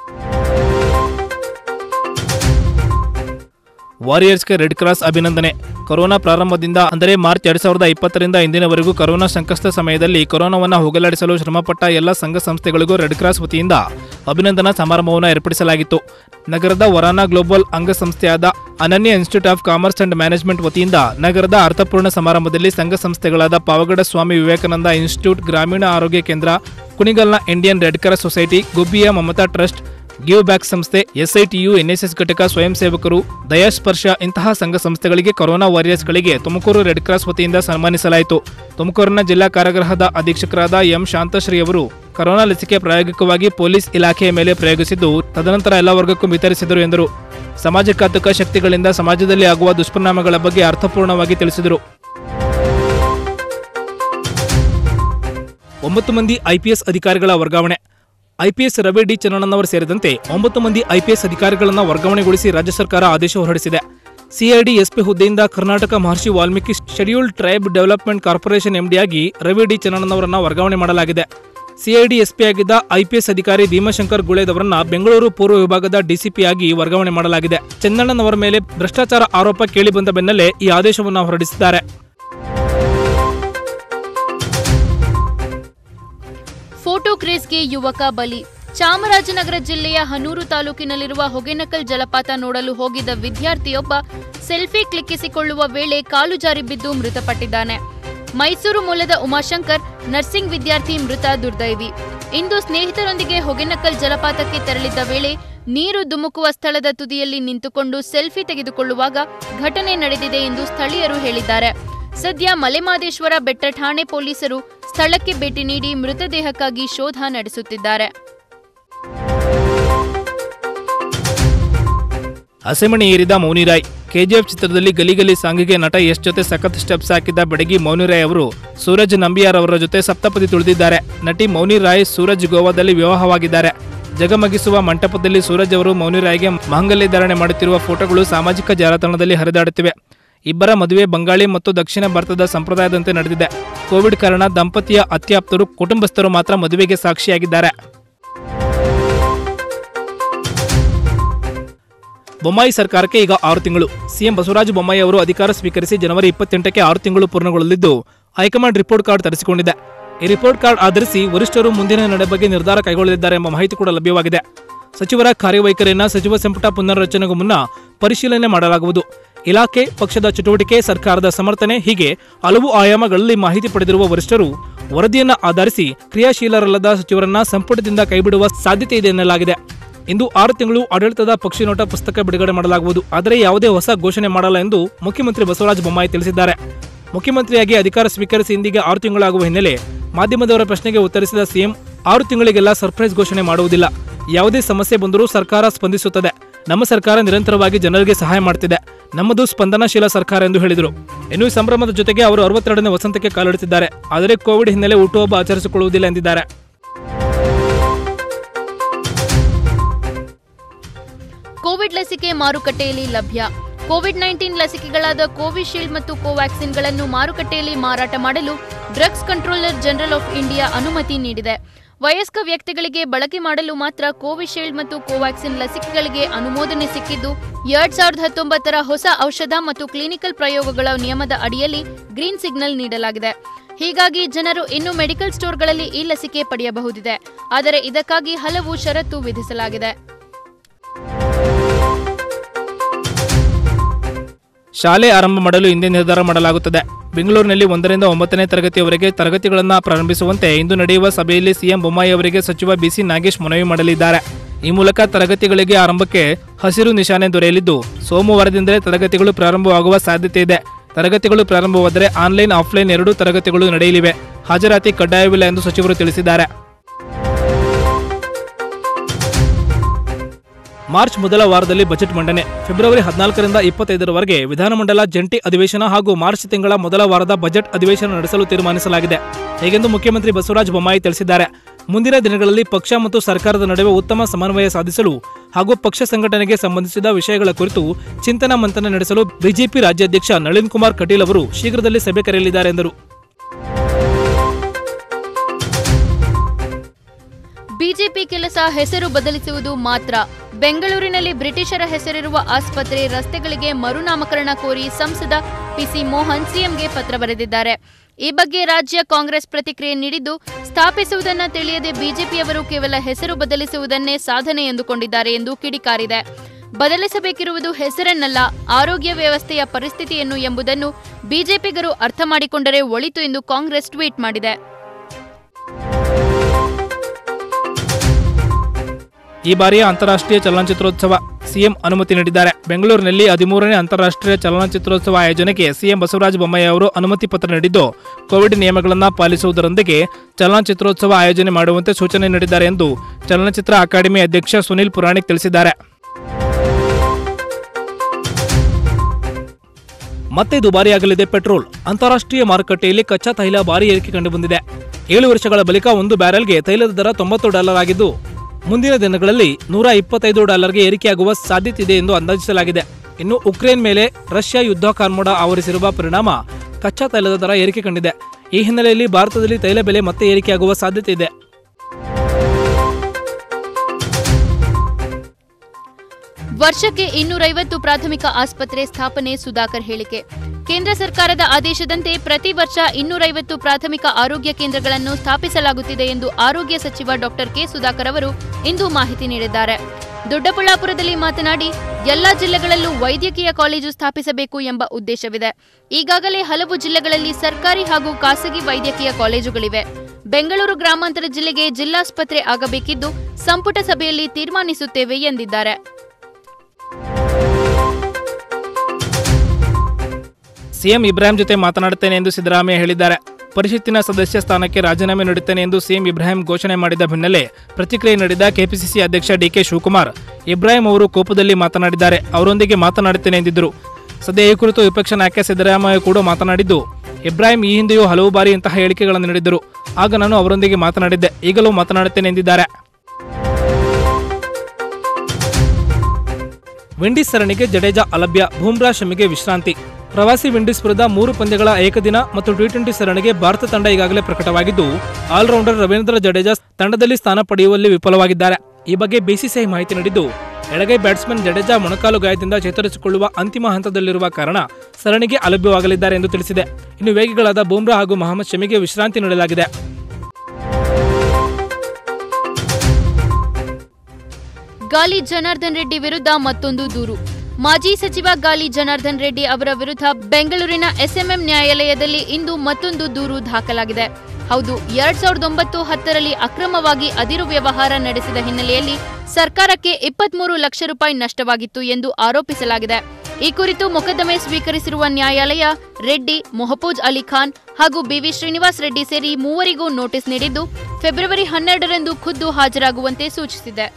ವಾರಿಯರ್ಸ್ಗೆ ರೆಡ್ ಕ್ರಾಸ್ ಅಭಿನಂದನೆ ಕೊರೋನಾ ಪ್ರಾರಂಭದಿಂದ ಅಂದರೆ ಮಾರ್ಚ್ ಎರಡ್ ಸಾವಿರದ ಇಪ್ಪತ್ತರಿಂದ ಇಂದಿನವರೆಗೂ ಕೊರೋನಾ ಸಂಕಷ್ಟ ಸಮಯದಲ್ಲಿ ಕೊರೋನಾವನ್ನು ಹೋಗಲಾಡಿಸಲು ಶ್ರಮಪಟ್ಟ ಎಲ್ಲ ಸಂಘ ಸಂಸ್ಥೆಗಳಿಗೂ ರೆಡ್ ಕ್ರಾಸ್ ವತಿಯಿಂದ ಅಭಿನಂದನಾ ಸಮಾರಂಭವನ್ನು ಏರ್ಪಡಿಸಲಾಗಿತ್ತು ನಗರದ ವರಾನಾ ಗ್ಲೋಬಲ್ ಅಂಗಸಂಸ್ಥೆಯಾದ Ananya institute of commerce and management ವತಿಯಿಂದ ನಗರದ ಅರ್ಥಪೂರ್ಣ ಸಮಾರಂಭದಲ್ಲಿ ಸಂಘ ಸಂಸ್ಥೆಗಳಾದ ಪಾವಗಡ ಸ್ವಾಮಿ ವಿವೇಕಾನಂದ ಇನ್ಸ್ಟಿಟ್ಯೂಟ್ ಗ್ರಾಮೀಣ ಆರೋಗ್ಯ ಕೇಂದ್ರ ಕುಣಿಗಲ್ನ ಇಂಡಿಯನ್ ರೆಡ್ ಕ್ರಾಸ್ ಸೊಸೈಟಿ ಗುಬ್ಬಿಯ ಮಮತಾ ಟ್ರಸ್ಟ್ ಗಿವ್ ಬ್ಯಾಕ್ ಸಂಸ್ಥೆ ಎಸ್ಐಟಿಯು ಎನ್ಎಸ್ಎಸ್ ಘಟಕ ಸ್ವಯಂ ಸೇವಕರು ದಯಾಸ್ಪರ್ಶ ಇಂತಹ ಸಂಘ ಸಂಸ್ಥೆಗಳಿಗೆ ಕೊರೋನಾ ವಾರಿಯರ್ಸ್ಗಳಿಗೆ ತುಮಕೂರು ರೆಡ್ ಕ್ರಾಸ್ ವತಿಯಿಂದ ಸನ್ಮಾನಿಸಲಾಯಿತು ತುಮಕೂರಿನ ಜಿಲ್ಲಾ ಕಾರಾಗೃಹದ ಅಧೀಕ್ಷಕರಾದ ಎಂ ಶಾಂತಶ್ರೀ ಅವರು ಕೊರೋನಾ ಲಸಿಕೆ ಪ್ರಾಯೋಗಿಕವಾಗಿ ಪೊಲೀಸ್ ಇಲಾಖೆಯ ಮೇಲೆ ಪ್ರಯೋಗಿಸಿದ್ದು ತದನಂತರ ಎಲ್ಲ ವರ್ಗಕ್ಕೂ ವಿತರಿಸಿದರು ಎಂದರು ಸಮಾಜಘಾತಕ ಶಕ್ತಿಗಳಿಂದ ಸಮಾಜದಲ್ಲಿ ಆಗುವ ದುಷ್ಪರಿಣಾಮಗಳ ಬಗ್ಗೆ ಅರ್ಥಪೂರ್ಣವಾಗಿ ತಿಳಿಸಿದರು ಒಂಬತ್ತು ಮಂದಿ ಐಪಿಎಸ್ ಅಧಿಕಾರಿಗಳ ವರ್ಗಾವಣೆ ಐಪಿಎಸ್ ರವಿ ಡಿ ಚನ್ನಣ್ಣನವರ್ ಸೇರಿದಂತೆ ಒಂಬತ್ತು ಮಂದಿ ಐಪಿಎಸ್ ಅಧಿಕಾರಿಗಳನ್ನು ವರ್ಗಾವಣೆಗೊಳಿಸಿ ರಾಜ್ಯ ಸರ್ಕಾರ ಆದೇಶ ಹೊರಡಿಸಿದೆ ಸಿಐಡಿ ಎಸ್ಪಿ ಹುದ್ದೆಯಿಂದ Karnataka Maharshi Valmiki scheduled tribe development corporation ಎಂಡಿಯಾಗಿ ರವಿ ಡಿ ಚನ್ನಣ್ಣನವರನ್ನ ವರ್ಗಾವಣೆ ಮಾಡಲಾಗಿದೆ ಸಿಐಡಿ ಎಸ್ಪಿಯಾಗಿದ್ದ ಐಪಿಎಸ್ ಅಧಿಕಾರಿ ಭೀಮಶಂಕರ್ ಗುಳೇದವರನ್ನ ಬೆಂಗಳೂರು ಪೂರ್ವ ವಿಭಾಗದ ಡಿಸಿಪಿಯಾಗಿ ವರ್ಗಾವಣೆ ಮಾಡಲಾಗಿದೆ ಚನ್ನಣ್ಣನವರ ಮೇಲೆ ಭ್ರಷ್ಟಾಚಾರ ಆರೋಪ ಕೇಳಿಬಂದ ಬೆನ್ನಲ್ಲೇ ಈ ಆದೇಶವನ್ನು ಹೊರಡಿಸಿದ್ದಾರೆ ಫೋಟೋ ಕ್ರೇಜ್ಗೆ ಯುವಕ ಬಲಿ ಚಾಮರಾಜನಗರ ಜಿಲ್ಲೆಯ ಹನೂರು ತಾಲೂಕಿನಲ್ಲಿರುವ ಹೊಗೆನಕಲ್ ಜಲಪಾತ ನೋಡಲು ಹೋಗಿದ್ದ ವಿದ್ಯಾರ್ಥಿಯೊಬ್ಬ ಸೆಲ್ಫಿ ಕ್ಲಿಕ್ಕಿಸಿಕೊಳ್ಳುವ ವೇಳೆ ಕಾಲು ಜಾರಿ ಬಿದ್ದು ಮೃತಪಟ್ಟಿದ್ದಾನೆ ಮೈಸೂರು ಮೂಲದ ಉಮಾಶಂಕರ್ ನರ್ಸಿಂಗ್ ವಿದ್ಯಾರ್ಥಿ ಮೃತ ದುರ್ದೈವಿ ಇಂದು ಸ್ನೇಹಿತರೊಂದಿಗೆ ಹೊಗೆನಕಲ್ ಜಲಪಾತಕ್ಕೆ ತೆರಳಿದ್ದ ವೇಳೆ ನೀರು ಧುಮುಕುವ ಸ್ಥಳದ ತುದಿಯಲ್ಲಿ ನಿಂತುಕೊಂಡು ಸೆಲ್ಫಿ ತೆಗೆದುಕೊಳ್ಳುವಾಗ ಘಟನೆ ನಡೆದಿದೆ ಎಂದು ಸ್ಥಳೀಯರು ಹೇಳಿದ್ದಾರೆ ಸದ್ಯ ಮಲೆಮಾದೇಶ್ವರ ಬೆಟ್ಟ ಠಾಣೆ ಪೊಲೀಸರು ಸ್ಥಳಕ್ಕೆ ಭೇಟಿ ನೀಡಿ ಮೃತದೇಹಕ್ಕಾಗಿ ಶೋಧ ನಡೆಸುತ್ತಿದ್ದಾರೆ ಹಸೆಮಣೆ ಏರಿದ ಮೌನಿರಾಯ್ ಕೆಜಿಎಫ್ ಚಿತ್ರದಲ್ಲಿ ಗಲಿಗಲಿ ಸಾಂಗಿಗೆ ನಟ ಯಶ್ ಜೊತೆ ಸಖತ್ ಸ್ಟೆಪ್ಸ್ ಹಾಕಿದ್ದ ಬೆಡಗಿ ಮೌನಿರಾಯ್ ಅವರು ಸೂರಜ್ ನಂಬಿಯಾರ್ ಅವರ ಜೊತೆ ಸಪ್ತಪದಿ ತುಳಿದಿದ್ದಾರೆ ನಟಿ ಮೌನಿ ರಾಯ್ ಸೂರಜ್ ಗೋವಾದಲ್ಲಿ ವಿವಾಹವಾಗಿದ್ದಾರೆ ಜಗಮಗಿಸುವ ಮಂಟಪದಲ್ಲಿ ಸೂರಜ್ ಅವರು ಮೌನಿರಾಯ್ಗೆ ಮಾಂಗಲ್ಯ ಧಾರಣೆ ಮಾಡುತ್ತಿರುವ ಫೋಟೋಗಳು ಸಾಮಾಜಿಕ ಜಾಲತಾಣದಲ್ಲಿ ಹರಿದಾಡುತ್ತಿವೆ ಇಬ್ಬರ ಮದುವೆ ಬಂಗಾಳಿ ಮತ್ತು ದಕ್ಷಿಣ ಭಾರತದ ಸಂಪ್ರದಾಯದಂತೆ ನಡೆದಿದೆ ಕೋವಿಡ್ ಕಾರಣ ದಂಪತಿಯ ಅತ್ಯಾಪ್ತರು ಕುಟುಂಬಸ್ಥರು ಮಾತ್ರ ಮದುವೆಗೆ ಸಾಕ್ಷಿಯಾಗಿದ್ದಾರೆ ಬೊಮ್ಮಾಯಿ ಸರ್ಕಾರಕ್ಕೆ ಈಗ ಆರು ತಿಂಗಳು ಸಿಎಂ ಬಸವರಾಜ ಬೊಮ್ಮಾಯಿ ಅವರು ಅಧಿಕಾರ ಸ್ವೀಕರಿಸಿ ಜನವರಿ ಇಪ್ಪತ್ತೆಂಟಕ್ಕೆ ಆರು ತಿಂಗಳು ಪೂರ್ಣಗೊಳ್ಳಲಿದ್ದು ಹೈಕಮಾಂಡ್ ರಿಪೋರ್ಟ್ ಕಾರ್ಡ್ ತರಿಸಿಕೊಂಡಿದೆ ಈ ರಿಪೋರ್ಟ್ ಕಾರ್ಡ್ ಆಧರಿಸಿ ವರಿಷ್ಠರು ಮುಂದಿನ ನಡೆ ಬಗ್ಗೆ ನಿರ್ಧಾರ ಕೈಗೊಳ್ಳಲಿದ್ದಾರೆ ಎಂಬ ಮಾಹಿತಿ ಕೂಡ ಲಭ್ಯವಾಗಿದೆ ಸಚಿವರ ಕಾರ್ಯವೈಖರಿಯನ್ನು ಸಚಿವ ಸಂಪುಟ ಪುನರ್ರಚನೆಗೂ ಮುನ್ನ ಪರಿಶೀಲನೆ ಮಾಡಲಾಗುವುದು ಇಲಾಖೆ ಪಕ್ಷದ ಚಟುವಟಿಕೆ ಸರ್ಕಾರದ ಸಮರ್ಥನೆ ಹೀಗೆ ಹಲವು ಆಯಾಮಗಳಲ್ಲಿ ಮಾಹಿತಿ ಪಡೆದಿರುವ ವರಿಷ್ಠರು ವರದಿಯನ್ನ ಆಧರಿಸಿ ಕ್ರಿಯಾಶೀಲರಲ್ಲದ ಸಚಿವರನ್ನ ಸಂಪುಟದಿಂದ ಕೈಬಿಡುವ ಸಾಧ್ಯತೆ ಇದೆ ಎನ್ನಲಾಗಿದೆ ಇಂದು ಆರು ತಿಂಗಳು ಆಡಳಿತದ ಪಕ್ಷಿ ನೋಟ ಪುಸ್ತಕ ಬಿಡುಗಡೆ ಮಾಡಲಾಗುವುದು ಆದರೆ ಯಾವುದೇ ಹೊಸ ಘೋಷಣೆ ಮಾಡಲ್ಲ ಎಂದು ಮುಖ್ಯಮಂತ್ರಿ ಬಸವರಾಜ ಬೊಮ್ಮಾಯಿ ತಿಳಿಸಿದ್ದಾರೆ ಮುಖ್ಯಮಂತ್ರಿಯಾಗಿ ಅಧಿಕಾರ ಸ್ವೀಕರಿಸಿ ಇಂದಿಗೆ ಆರು ತಿಂಗಳಾಗುವ ಹಿನ್ನೆಲೆ ಮಾಧ್ಯಮದವರ ಪ್ರಶ್ನೆಗೆ ಉತ್ತರಿಸಿದ ಸಿಎಂ ಆರು ತಿಂಗಳಿಗೆಲ್ಲ ಸರ್ಪ್ರೈಸ್ ಘೋಷಣೆ ಮಾಡುವುದಿಲ್ಲ ಯಾವುದೇ ಸಮಸ್ಯೆ ಬಂದರೂ ಸರ್ಕಾರ ಸ್ಪಂದಿಸುತ್ತದೆ ನಮ್ಮ ಸರ್ಕಾರ ನಿರಂತರವಾಗಿ ಜನರಿಗೆ ಸಹಾಯ ಮಾಡ್ತಿದೆ ನಮ್ಮದು ಸ್ಪಂದನಾಶೀಲ ಸರ್ಕಾರ ಎಂದು ಹೇಳಿದರು ಇನ್ನು ಈ ಸಂಭ್ರಮದ ಜೊತೆಗೆ ಅವರು ಅರವತ್ತೆರಡನೇ ವಸಂತಕ್ಕೆ ಕಾಲಿಡುತ್ತಿದ್ದಾರೆ ಆದರೆ ಕೋವಿಡ್ ಹಿನ್ನೆಲೆ ಹುಟ್ಟುಹಬ್ಬ ಆಚರಿಸಿಕೊಳ್ಳುವುದಿಲ್ಲ ಎಂದಿದ್ದಾರೆ ಕೋವಿಡ್ ಲಸಿಕೆ ಮಾರುಕಟ್ಟೆಯಲ್ಲಿ ಲಭ್ಯ ಕೋವಿಡ್ ನೈನ್ಟೀನ್ ಲಸಿಕೆಗಳಾದ ಕೋವಿಶೀಲ್ಡ್ ಮತ್ತು ಕೋವ್ಯಾಕ್ಸಿನ್ಗಳನ್ನು ಮಾರುಕಟ್ಟೆಯಲ್ಲಿ ಮಾರಾಟ ಮಾಡಲು drugs controller general of India ಅನುಮತಿ ನೀಡಿದೆ ವಯಸ್ಕ ವ್ಯಕ್ತಿಗಳಿಗೆ ಬಳಕೆ ಮಾಡಲು ಮಾತ್ರ ಕೋವಿಶೀಲ್ಡ್ ಮತ್ತು ಕೋವ್ಯಾಕ್ಸಿನ್ ಲಸಿಕೆಗಳಿಗೆ ಅನುಮೋದನೆ ಸಿಕ್ಕಿದ್ದು ಎರಡ್ ಸಾವಿರದ ಹತ್ತೊಂಬತ್ತರ ಹೊಸ ಔಷಧ ಮತ್ತು ಕ್ಲಿನಿಕಲ್ ಪ್ರಯೋಗಗಳ ನಿಯಮದ ಅಡಿಯಲ್ಲಿ ಗ್ರೀನ್ ಸಿಗ್ನಲ್ ನೀಡಲಾಗಿದೆ ಹೀಗಾಗಿ ಜನರು ಇನ್ನು ಮೆಡಿಕಲ್ ಸ್ಟೋರ್ಗಳಲ್ಲಿ ಈ ಲಸಿಕೆ ಪಡೆಯಬಹುದಿದೆ ಆದರೆ ಇದಕ್ಕಾಗಿ ಹಲವು ಷರತ್ತು ವಿಧಿಸಲಾಗಿದೆ ಶಾಲೆ ಆರಂಭ ಮಾಡಲು ಇಂದೇ ನಿರ್ಧಾರ ಮಾಡಲಾಗುತ್ತದೆ ಬೆಂಗಳೂರಿನಲ್ಲಿ ಒಂದರಿಂದ ಒಂಬತ್ತನೇ ತರಗತಿಯವರೆಗೆ ತರಗತಿಗಳನ್ನು ಪ್ರಾರಂಭಿಸುವಂತೆ ಇಂದು ನಡೆಯುವ ಸಭೆಯಲ್ಲಿ ಸಿಎಂ ಬೊಮ್ಮಾಯಿ ಅವರಿಗೆ ಸಚಿವ ಬಿಸಿ ನಾಗೇಶ್ ಮನವಿ ಮಾಡಲಿದ್ದಾರೆ ಈ ಮೂಲಕ ತರಗತಿಗಳಿಗೆ ಆರಂಭಕ್ಕೆ ಹಸಿರು ನಿಶಾನೆ ದೊರೆಯಲಿದ್ದು ಸೋಮವಾರದಿಂದಲೇ ತರಗತಿಗಳು ಪ್ರಾರಂಭವಾಗುವ ಸಾಧ್ಯತೆ ಇದೆ ತರಗತಿಗಳು ಪ್ರಾರಂಭವಾದರೆ ಆನ್ಲೈನ್ ಆಫ್ಲೈನ್ ಎರಡೂ ತರಗತಿಗಳು ನಡೆಯಲಿವೆ ಹಾಜರಾತಿ ಕಡ್ಡಾಯವಿಲ್ಲ ಎಂದು ಸಚಿವರು ತಿಳಿಸಿದ್ದಾರೆ ಮಾರ್ಚ್ ಮೊದಲ ವಾರದಲ್ಲಿ ಬಜೆಟ್ ಮಂಡನೆ ಫೆಬ್ರವರಿ ಹದಿನಾಲ್ಕರಿಂದ ಇಪ್ಪತ್ತೈದರವರೆಗೆ ವಿಧಾನಮಂಡಲ ಜಂಟಿ ಅಧಿವೇಶನ ಹಾಗೂ ಮಾರ್ಚ್ ತಿಂಗಳ ಮೊದಲ ವಾರದ ಬಜೆಟ್ ಅಧಿವೇಶನ ನಡೆಸಲು ತೀರ್ಮಾನಿಸಲಾಗಿದೆ ಹೀಗೆಂದು ಮುಖ್ಯಮಂತ್ರಿ ಬಸವರಾಜ ಬೊಮ್ಮಾಯಿ ತಿಳಿಸಿದ್ದಾರೆ ಮುಂದಿನ ದಿನಗಳಲ್ಲಿ ಪಕ್ಷ ಮತ್ತು ಸರ್ಕಾರದ ನಡುವೆ ಉತ್ತಮ ಸಮನ್ವಯ ಸಾಧಿಸಲು ಹಾಗೂ ಪಕ್ಷ ಸಂಘಟನೆಗೆ ಸಂಬಂಧಿಸಿದ ವಿಷಯಗಳ ಕುರಿತು ಚಿಂತನ ಮಂಥನ ನಡೆಸಲು ಬಿಜೆಪಿ ರಾಜ್ಯಾಧ್ಯಕ್ಷ ನಳಿನ್ ಕುಮಾರ್ ಕಟೀಲ್ ಅವರು ಶೀಘ್ರದಲ್ಲೇ ಸಭೆ ಕರೆಯಲಿದ್ದಾರೆ ಎಂದರು ಬಿಜೆಪಿ ಕೆಲಸ ಹೆಸರು ಬದಲಿಸುವುದು ಮಾತ್ರ ಬೆಂಗಳೂರಿನಲ್ಲಿ ಬ್ರಿಟಿಷರ ಹೆಸರಿರುವ ಆಸ್ಪತ್ರೆ ರಸ್ತೆಗಳಿಗೆ ಮರುನಾಮಕರಣ ಕೋರಿ ಸಂಸದ ಪಿಸಿ ಮೋಹನ್ ಸಿಎಂಗೆ ಪತ್ರ ಬರೆದಿದ್ದಾರೆ ಈ ಬಗ್ಗೆ ರಾಜ್ಯ ಕಾಂಗ್ರೆಸ್ ಪ್ರತಿಕ್ರಿಯೆ ನೀಡಿದ್ದು ಸ್ಥಾಪಿಸುವುದನ್ನ ತಿಳಿಯದೆ ಬಿಜೆಪಿಯವರು ಕೇವಲ ಹೆಸರು ಬದಲಿಸುವುದನ್ನೇ ಸಾಧನೆ ಎಂದುಕೊಂಡಿದ್ದಾರೆ ಎಂದು ಕಿಡಿಕಾರಿದೆ ಬದಲಿಸಬೇಕಿರುವುದು ಹೆಸರನ್ನಲ್ಲ ಆರೋಗ್ಯ ವ್ಯವಸ್ಥೆಯ ಪರಿಸ್ಥಿತಿಯನ್ನು ಎಂಬುದನ್ನು ಬಿಜೆಪಿಗರು ಅರ್ಥ ಮಾಡಿಕೊಂಡರೆ ಒಳಿತು ಎಂದು ಕಾಂಗ್ರೆಸ್ ಟ್ವೀಟ್ ಮಾಡಿದೆ ಈ ಬಾರಿಯ ಅಂತಾರಾಷ್ಟ್ರೀಯ ಚಲನಚಿತ್ರೋತ್ಸವ ಸಿಎಂ ಅನುಮತಿ ನೀಡಿದ್ದಾರೆ ಬೆಂಗಳೂರಿನಲ್ಲಿ ಹದಿಮೂರನೇ ಅಂತಾರಾಷ್ಟ್ರೀಯ ಚಲನಚಿತ್ರೋತ್ಸವ ಆಯೋಜನೆಗೆ ಸಿಎಂ ಬಸವರಾಜ ಬೊಮ್ಮಾಯಿ ಅವರು ಅನುಮತಿ ಪತ್ರ ನೀಡಿದ್ದು ಕೋವಿಡ್ ನಿಯಮಗಳನ್ನು ಪಾಲಿಸುವುದರೊಂದಿಗೆ ಚಲನಚಿತ್ರೋತ್ಸವ ಆಯೋಜನೆ ಮಾಡುವಂತೆ ಸೂಚನೆ ನೀಡಿದ್ದಾರೆ ಎಂದು ಚಲನಚಿತ್ರ ಅಕಾಡೆಮಿ ಅಧ್ಯಕ್ಷ ಸುನಿಲ್ ಪುರಾಣಿಕ್ ತಿಳಿಸಿದ್ದಾರೆ ಮತ್ತೆ ದುಬಾರಿಯಾಗಲಿದೆ ಪೆಟ್ರೋಲ್ ಅಂತಾರಾಷ್ಟ್ರೀಯ ಮಾರುಕಟ್ಟೆಯಲ್ಲಿ ಕಚ್ಚಾ ತೈಲ ಭಾರಿ ಏರಿಕೆ ಕಂಡುಬಂದಿದೆ ಏಳು ವರ್ಷಗಳ ಬಳಿಕ ಒಂದು ಬ್ಯಾರೆಲ್ಗೆ ತೈಲದ ದರ ತೊಂಬತ್ತು ಡಾಲರ್ ಆಗಿದ್ದು ಮುಂದಿನ ದಿನಗಳಲ್ಲಿ ನೂರ ಇಪ್ಪತ್ತೈದು ಡಾಲರ್ಗೆ ಏರಿಕೆಯಾಗುವ ಸಾಧ್ಯತೆ ಇದೆ ಎಂದು ಅಂದಾಜಿಸಲಾಗಿದೆ ಇನ್ನು ಉಕ್ರೇನ್ ಮೇಲೆ ರಷ್ಯಾ ಯುದ್ಧ ಕಾರ್ಮೋಡ ಆವರಿಸಿರುವ ಪರಿಣಾಮ ಕಚ್ಚಾ ತೈಲದ ದರ ಏರಿಕೆ ಕಂಡಿದೆ ಈ ಹಿನ್ನೆಲೆಯಲ್ಲಿ ಭಾರತದಲ್ಲಿ ತೈಲ ಬೆಲೆ ಮತ್ತೆ ಏರಿಕೆಯಾಗುವ ಸಾಧ್ಯತೆ ಇದೆ ವರ್ಷಕ್ಕೆ ಇನ್ನೂರೈವತ್ತು ಪ್ರಾಥಮಿಕ ಆಸ್ಪತ್ರೆ ಸ್ಥಾಪನೆ ಸುಧಾಕರ್ ಹೇಳಿಕೆ ಕೇಂದ್ರ ಸರ್ಕಾರದ ಆದೇಶದಂತೆ ಪ್ರತಿ ವರ್ಷ ಇನ್ನೂರೈವತ್ತು ಪ್ರಾಥಮಿಕ ಆರೋಗ್ಯ ಕೇಂದ್ರಗಳನ್ನು ಸ್ಥಾಪಿಸಲಾಗುತ್ತಿದೆ ಎಂದು ಆರೋಗ್ಯ ಸಚಿವ ಡಾಕ್ಟರ್ ಕೆ ಸುಧಾಕರ್ ಅವರು ಇಂದು ಮಾಹಿತಿ ನೀಡಿದ್ದಾರೆ ದೊಡ್ಡಬಳ್ಳಾಪುರದಲ್ಲಿ ಮಾತನಾಡಿ ಎಲ್ಲಾ ಜಿಲ್ಲೆಗಳಲ್ಲೂ ವೈದ್ಯಕೀಯ ಕಾಲೇಜು ಸ್ಥಾಪಿಸಬೇಕು ಎಂಬ ಉದ್ದೇಶವಿದೆ ಈಗಾಗಲೇ ಹಲವು ಜಿಲ್ಲೆಗಳಲ್ಲಿ ಸರ್ಕಾರಿ ಹಾಗೂ ಖಾಸಗಿ ವೈದ್ಯಕೀಯ ಕಾಲೇಜುಗಳಿವೆ ಬೆಂಗಳೂರು ಗ್ರಾಮಾಂತರ ಜಿಲ್ಲೆಗೆ ಜಿಲ್ಲಾಸ್ಪತ್ರೆ ಆಗಬೇಕಿದ್ದು ಸಂಪುಟ ಸಭೆಯಲ್ಲಿ ತೀರ್ಮಾನಿಸುತ್ತೇವೆ ಎಂದಿದ್ದಾರೆ ಸಿಎಂ ಇಬ್ರಾಹಿಂ ಜೊತೆ ಮಾತನಾಡುತ್ತೇನೆ ಎಂದು ಸಿದ್ದರಾಮಯ್ಯ ಹೇಳಿದ್ದಾರೆ ಪರಿಷತ್ತಿನ ಸದಸ್ಯ ಸ್ಥಾನಕ್ಕೆ ರಾಜೀನಾಮೆ ನೀಡುತ್ತೇನೆ ಎಂದು ಸಿಎಂ ಇಬ್ರಾಹಿಂ ಘೋಷಣೆ ಮಾಡಿದ ಬೆನ್ನಲ್ಲೇ ಪ್ರತಿಕ್ರಿಯೆ ನೀಡಿದ ಕೆಪಿಸಿಸಿ ಅಧ್ಯಕ್ಷ ಡಿಕೆ ಶಿವಕುಮಾರ್ ಇಬ್ರಾಹಿಂ ಅವರು ಕೋಪದಲ್ಲಿ ಮಾತನಾಡಿದ್ದಾರೆ ಅವರೊಂದಿಗೆ ಮಾತನಾಡುತ್ತೇನೆ ಎಂದಿದ್ದರು ಸದ್ಯ ಈ ಕುರಿತು ವಿಪಕ್ಷ ನಾಯಕ ಸಿದ್ದರಾಮಯ್ಯ ಕೂಡ ಮಾತನಾಡಿದ್ದು ಇಬ್ರಾಹಿಂ ಈ ಹಿಂದೆಯೂ ಹಲವು ಬಾರಿ ಇಂತಹ ಹೇಳಿಕೆಗಳನ್ನು ನೀಡಿದ್ದರು ಆಗ ನಾನು ಅವರೊಂದಿಗೆ ಮಾತನಾಡಿದ್ದೆ ಈಗಲೂ ಮಾತನಾಡುತ್ತೇನೆ ಎಂದಿದ್ದಾರೆ ವಿಂಡೀಸ್ ಸರಣಿಗೆ ಜಡೇಜಾ ಅಲಭ್ಯ ಬೂಮ್ರಾ ಶಮಿಗೆ ವಿಶ್ರಾಂತಿ ಪ್ರವಾಸಿ ವಿಂಡೀಸ್ ವಿರುದ್ಧ ಮೂರು ಪಂದ್ಯಗಳ ಏಕದಿನ ಮತ್ತು ಟಿ ಟ್ವೆಂಟಿ ಸರಣಿಗೆ ಭಾರತ ತಂಡ ಈಗಾಗಲೇ ಪ್ರಕಟವಾಗಿದ್ದು ಆಲ್ರೌಂಡರ್ ರವೀಂದ್ರ ಜಡೇಜಾ ತಂಡದಲ್ಲಿ ಸ್ಥಾನ ಪಡೆಯುವಲ್ಲಿ ವಿಫಲವಾಗಿದ್ದಾರೆ ಈ ಬಗ್ಗೆ ಬಿಸಿಸಿಐ ಮಾಹಿತಿ ನೀಡಿದ್ದು ಎಡಗೈ ಬ್ಯಾಟ್ಸ್ಮನ್ ಜಡೇಜಾ ಮೊಣಕಾಲು ಗಾಯದಿಂದ ಚೇತರಿಸಿಕೊಳ್ಳುವ ಅಂತಿಮ ಹಂತದಲ್ಲಿರುವ ಕಾರಣ ಸರಣಿಗೆ ಅಲಭ್ಯವಾಗಲಿದ್ದಾರೆ ಎಂದು ತಿಳಿಸಿದೆ ಇನ್ನು ವೇಗಿಗಳಾದ ಬೂಮ್ರಾ ಹಾಗೂ ಮೊಹಮ್ಮದ್ ಶಮಿಗೆ ವಿಶ್ರಾಂತಿ ನೀಡಲಾಗಿದೆ ಗಾಲಿ ಜನಾರ್ದನ್ ರೆಡ್ಡಿ ವಿರುದ್ಧ ಮತ್ತೊಂದು ದೂರು ಮಾಜಿ ಸಚಿವ ಗಾಲಿ ಜನಾರ್ದನ್ ರೆಡ್ಡಿ ಅವರ ವಿರುದ್ಧ ಬೆಂಗಳೂರಿನ ಎಸ್ಎಂಎಂ ನ್ಯಾಯಾಲಯದಲ್ಲಿ ಇಂದು ಮತ್ತೊಂದು ದೂರು ದಾಖಲಾಗಿದೆ ಹೌದು ಎರಡ್ ಸಾವಿರದ ಒಂಬತ್ತು ಹತ್ತರಲ್ಲಿ ಅಕ್ರಮವಾಗಿ ಅದಿರು ವ್ಯವಹಾರ ನಡೆಸಿದ ಹಿನ್ನೆಲೆಯಲ್ಲಿ ಸರ್ಕಾರಕ್ಕೆ ಇಪ್ಪತ್ಮೂರು ಲಕ್ಷ ರೂಪಾಯಿ ನಷ್ಟವಾಗಿತ್ತು ಎಂದು ಆರೋಪಿಸಲಾಗಿದೆ ಈ ಕುರಿತು ಮೊಕದ್ದಮೆ ಸ್ವೀಕರಿಸಿರುವ ನ್ಯಾಯಾಲಯ ರೆಡ್ಡಿ ಮೊಹಪೂಜ್ ಅಲಿ ಖಾನ್ ಹಾಗೂ ಬಿವಿ ಶ್ರೀನಿವಾಸ್ ರೆಡ್ಡಿ ಸೇರಿ ಮೂವರಿಗೂ ನೋಟಿಸ್ ನೀಡಿದ್ದು ಫೆಬ್ರವರಿ ಹನ್ನೆರಡರಂದು ಖುದ್ದು ಹಾಜರಾಗುವಂತೆ ಸೂಚಿಸಿದೆ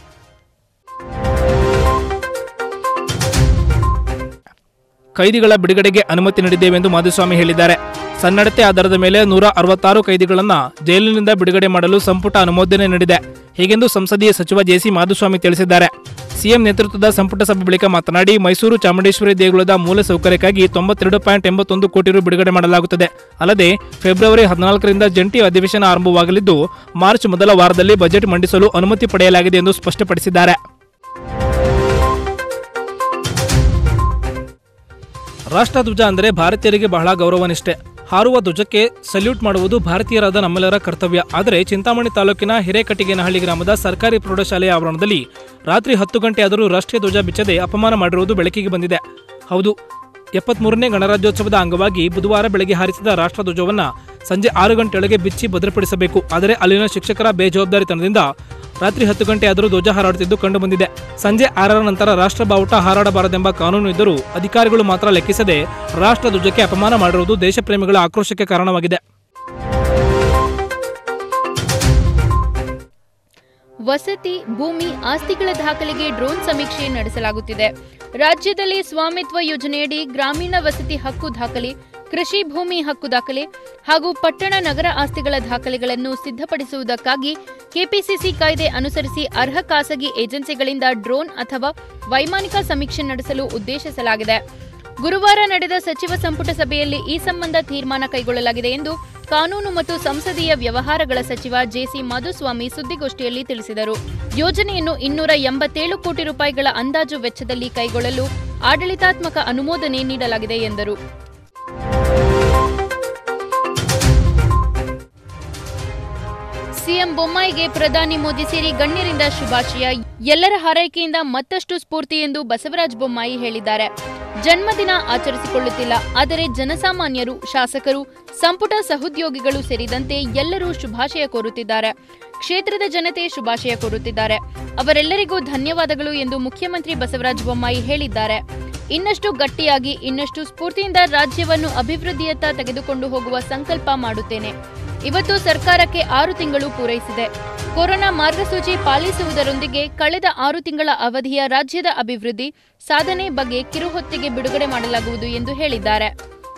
ಕೈದಿಗಳ ಬಿಡುಗಡೆಗೆ ಅನುಮತಿ ನೀಡಿದ್ದೇವೆಂದು ಮಾಧುಸ್ವಾಮಿ ಹೇಳಿದ್ದಾರೆ ಸನ್ನಡತೆ ಆಧಾರದ ಮೇಲೆ ನೂರ ಅರವತ್ತಾರು ಕೈದಿಗಳನ್ನ ಜೈಲಿನಿಂದ ಬಿಡುಗಡೆ ಮಾಡಲು ಸಂಪುಟ ಅನುಮೋದನೆ ನೀಡಿದೆ ಹೀಗೆಂದು ಸಂಸದೀಯ ಸಚಿವ ಜೆಸಿ ಮಾಧುಸ್ವಾಮಿ ತಿಳಿಸಿದ್ದಾರೆ ಸಿಎಂ ನೇತೃತ್ವದ ಸಂಪುಟ ಸಭೆ ಬಳಿಕ ಮಾತನಾಡಿ ಮೈಸೂರು ಚಾಮುಂಡೇಶ್ವರಿ ದೇಗುಲದ ಮೂಲ ಸೌಕರ್ಯಕ್ಕಾಗಿ ತೊಂಬತ್ತೆರಡು ಪಾಯಿಂಟ್ ಎಂಬತ್ತೊಂದು ಕೋಟಿ ರು ಬಿಡುಗಡೆ ಮಾಡಲಾಗುತ್ತದೆ ಅಲ್ಲದೆ ಫೆಬ್ರವರಿ ಹದಿನಾಲ್ಕರಿಂದ ಜಂಟಿ ಅಧಿವೇಶನ ಆರಂಭವಾಗಲಿದ್ದು ಮಾರ್ಚ್ ಮೊದಲ ವಾರದಲ್ಲಿ ಬಜೆಟ್ ಮಂಡಿಸಲು ಅನುಮತಿ ಪಡೆಯಲಾಗಿದೆ ಎಂದು ಸ್ಪಷ್ಟಪಡಿಸಿದ್ದಾರೆ ರಾಷ್ಟ್ರಧ್ವಜ ಅಂದರೆ ಭಾರತೀಯರಿಗೆ ಬಹಳ ಗೌರವ ನಿಷ್ಠೆ ಹಾರುವ ಧ್ವಜಕ್ಕೆ ಸಲ್ಯೂಟ್ ಮಾಡುವುದು ಭಾರತೀಯರಾದ ನಮ್ಮೆಲ್ಲರ ಕರ್ತವ್ಯ ಆದರೆ ಚಿಂತಾಮಣಿ ತಾಲೂಕಿನ ಹಿರೇಕಟ್ಟಿಗೇನಹಳ್ಳಿ ಗ್ರಾಮದ ಸರ್ಕಾರಿ ಪ್ರೌಢಶಾಲೆಯ ಆವರಣದಲ್ಲಿ ರಾತ್ರಿ ಹತ್ತು ಗಂಟೆಯಾದರೂ ರಾಷ್ಟ್ರೀಯ ಧ್ವಜ ಬಿಚ್ಚದೆ ಅಪಮಾನ ಮಾಡಿರುವುದು ಬೆಳಕಿಗೆ ಬಂದಿದೆ ಹೌದು ಎಪ್ಪತ್ಮೂರನೇ ಗಣರಾಜ್ಯೋತ್ಸವದ ಅಂಗವಾಗಿ ಬುಧವಾರ ಬೆಳಗ್ಗೆ ಹಾರಿಸಿದ ರಾಷ್ಟ್ರಧ್ವಜವನ್ನ ಸಂಜೆ ಆರು ಗಂಟೆಯೊಳಗೆ ಬಿಚ್ಚಿ ಭದ್ರಪಡಿಸಬೇಕು ಆದರೆ ಅಲ್ಲಿನ ಶಿಕ್ಷಕರ ಬೇಜವಾಬ್ದಾರಿತನದಿಂದ ರಾತ್ರಿ ಹತ್ತು ಗಂಟೆಯಾದರೂ ಧ್ವಜ ಹಾರಾಡುತ್ತಿದ್ದು ಕಂಡುಬಂದಿದೆ ಸಂಜೆ ಆರರ ನಂತರ ರಾಷ್ಟ್ರ ಬಾವುಟ ಹಾರಾಡಬಾರದೆಂಬ ಕಾನೂನು ಇದ್ದರೂ ಅಧಿಕಾರಿಗಳು ಮಾತ್ರ ಲೆಕ್ಕಿಸದೆ ರಾಷ್ಟ್ರ ಧ್ವಜಕ್ಕೆ ಅಪಮಾನ ಮಾಡಿರುವುದು ದೇಶಪ್ರೇಮಿಗಳ ಆಕ್ರೋಶಕ್ಕೆ ಕಾರಣವಾಗಿದೆ ವಸತಿ ಭೂಮಿ ಆಸ್ತಿಗಳ ದಾಖಲೆಗೆ ಡ್ರೋನ್ ಸಮೀಕ್ಷೆ ನಡೆಸಲಾಗುತ್ತಿದೆ ರಾಜ್ಯದಲ್ಲಿ ಸ್ವಾಮಿತ್ವ ಯೋಜನೆಯಡಿ ಗ್ರಾಮೀಣ ವಸತಿ ಹಕ್ಕು ದಾಖಲೆ ಕೃಷಿ ಭೂಮಿ ಹಕ್ಕು ದಾಖಲೆ ಹಾಗೂ ಪಟ್ಟಣ ನಗರ ಆಸ್ತಿಗಳ ದಾಖಲೆಗಳನ್ನು ಸಿದ್ಧಪಡಿಸುವುದಕ್ಕಾಗಿ ಕೆಪಿಸಿಸಿ ಕಾಯ್ದೆ ಅನುಸರಿಸಿ ಅರ್ಹ ಖಾಸಗಿ ಏಜೆನ್ಸಿಗಳಿಂದ ಡ್ರೋನ್ ಅಥವಾ ವೈಮಾನಿಕ ಸಮೀಕ್ಷೆ ನಡೆಸಲು ಉದ್ದೇಶಿಸಲಾಗಿದೆ ಗುರುವಾರ ನಡೆದ ಸಚಿವ ಸಂಪುಟ ಸಭೆಯಲ್ಲಿ ಈ ಸಂಬಂಧ ತೀರ್ಮಾನ ಕೈಗೊಳ್ಳಲಾಗಿದೆ ಎಂದು ಕಾನೂನು ಮತ್ತು ಸಂಸದೀಯ ವ್ಯವಹಾರಗಳ ಸಚಿವ ಜೆಸಿ ಮಾಧುಸ್ವಾಮಿ ಸುದ್ದಿಗೋಷ್ಠಿಯಲ್ಲಿ ತಿಳಿಸಿದರು ಯೋಜನೆಯನ್ನು ಇನ್ನೂರ ಎಂಬತ್ತೇಳು ಕೋಟಿ ರೂಪಾಯಿಗಳ ಅಂದಾಜು ವೆಚ್ಚದಲ್ಲಿ ಕೈಗೊಳ್ಳಲು ಆಡಳಿತಾತ್ಮಕ ಅನುಮೋದನೆ ನೀಡಲಾಗಿದೆ ಎಂದರು ಸಿಎಂ ಬೊಮ್ಮಾಯಿಗೆ ಪ್ರಧಾನಿ ಮೋದಿ ಸೇರಿ ಗಣ್ಯರಿಂದ ಶುಭಾಶಯ ಎಲ್ಲರ ಹಾರೈಕೆಯಿಂದ ಮತ್ತಷ್ಟು ಸ್ಫೂರ್ತಿ ಎಂದು ಬಸವರಾಜ ಬೊಮ್ಮಾಯಿ ಹೇಳಿದ್ದಾರೆ ಜನ್ಮದಿನ ಆಚರಿಸಿಕೊಳ್ಳುತ್ತಿಲ್ಲ ಆದರೆ ಜನಸಾಮಾನ್ಯರು ಶಾಸಕರು ಸಂಪುಟ ಸಹೋದ್ಯೋಗಿಗಳು ಸೇರಿದಂತೆ ಎಲ್ಲರೂ ಶುಭಾಶಯ ಕೋರುತ್ತಿದ್ದಾರೆ ಕ್ಷೇತ್ರದ ಜನತೆ ಶುಭಾಶಯ ಕೋರುತ್ತಿದ್ದಾರೆ ಅವರೆಲ್ಲರಿಗೂ ಧನ್ಯವಾದಗಳು ಎಂದು ಮುಖ್ಯಮಂತ್ರಿ ಬಸವರಾಜ ಬೊಮ್ಮಾಯಿ ಹೇಳಿದ್ದಾರೆ ಇನ್ನಷ್ಟು ಗಟ್ಟಿಯಾಗಿ ಇನ್ನಷ್ಟು ಸ್ಫೂರ್ತಿಯಿಂದ ರಾಜ್ಯವನ್ನು ಅಭಿವೃದ್ಧಿಯತ್ತ ತೆಗೆದುಕೊಂಡು ಹೋಗುವ ಸಂಕಲ್ಪ ಮಾಡುತ್ತೇನೆ ಇವತ್ತು ಸರ್ಕಾರಕ್ಕೆ ಆರು ತಿಂಗಳು ಪೂರೈಸಿದೆ ಕೊರೋನಾ ಮಾರ್ಗಸೂಚಿ ಪಾಲಿಸುವುದರೊಂದಿಗೆ ಕಳೆದ ಆರು ತಿಂಗಳ ಅವಧಿಯ ರಾಜ್ಯದ ಅಭಿವೃದ್ಧಿ ಸಾಧನೆ ಬಗ್ಗೆ ಕಿರುಹೊತ್ತಿಗೆ ಬಿಡುಗಡೆ ಮಾಡಲಾಗುವುದು ಎಂದು ಹೇಳಿದ್ದಾರೆ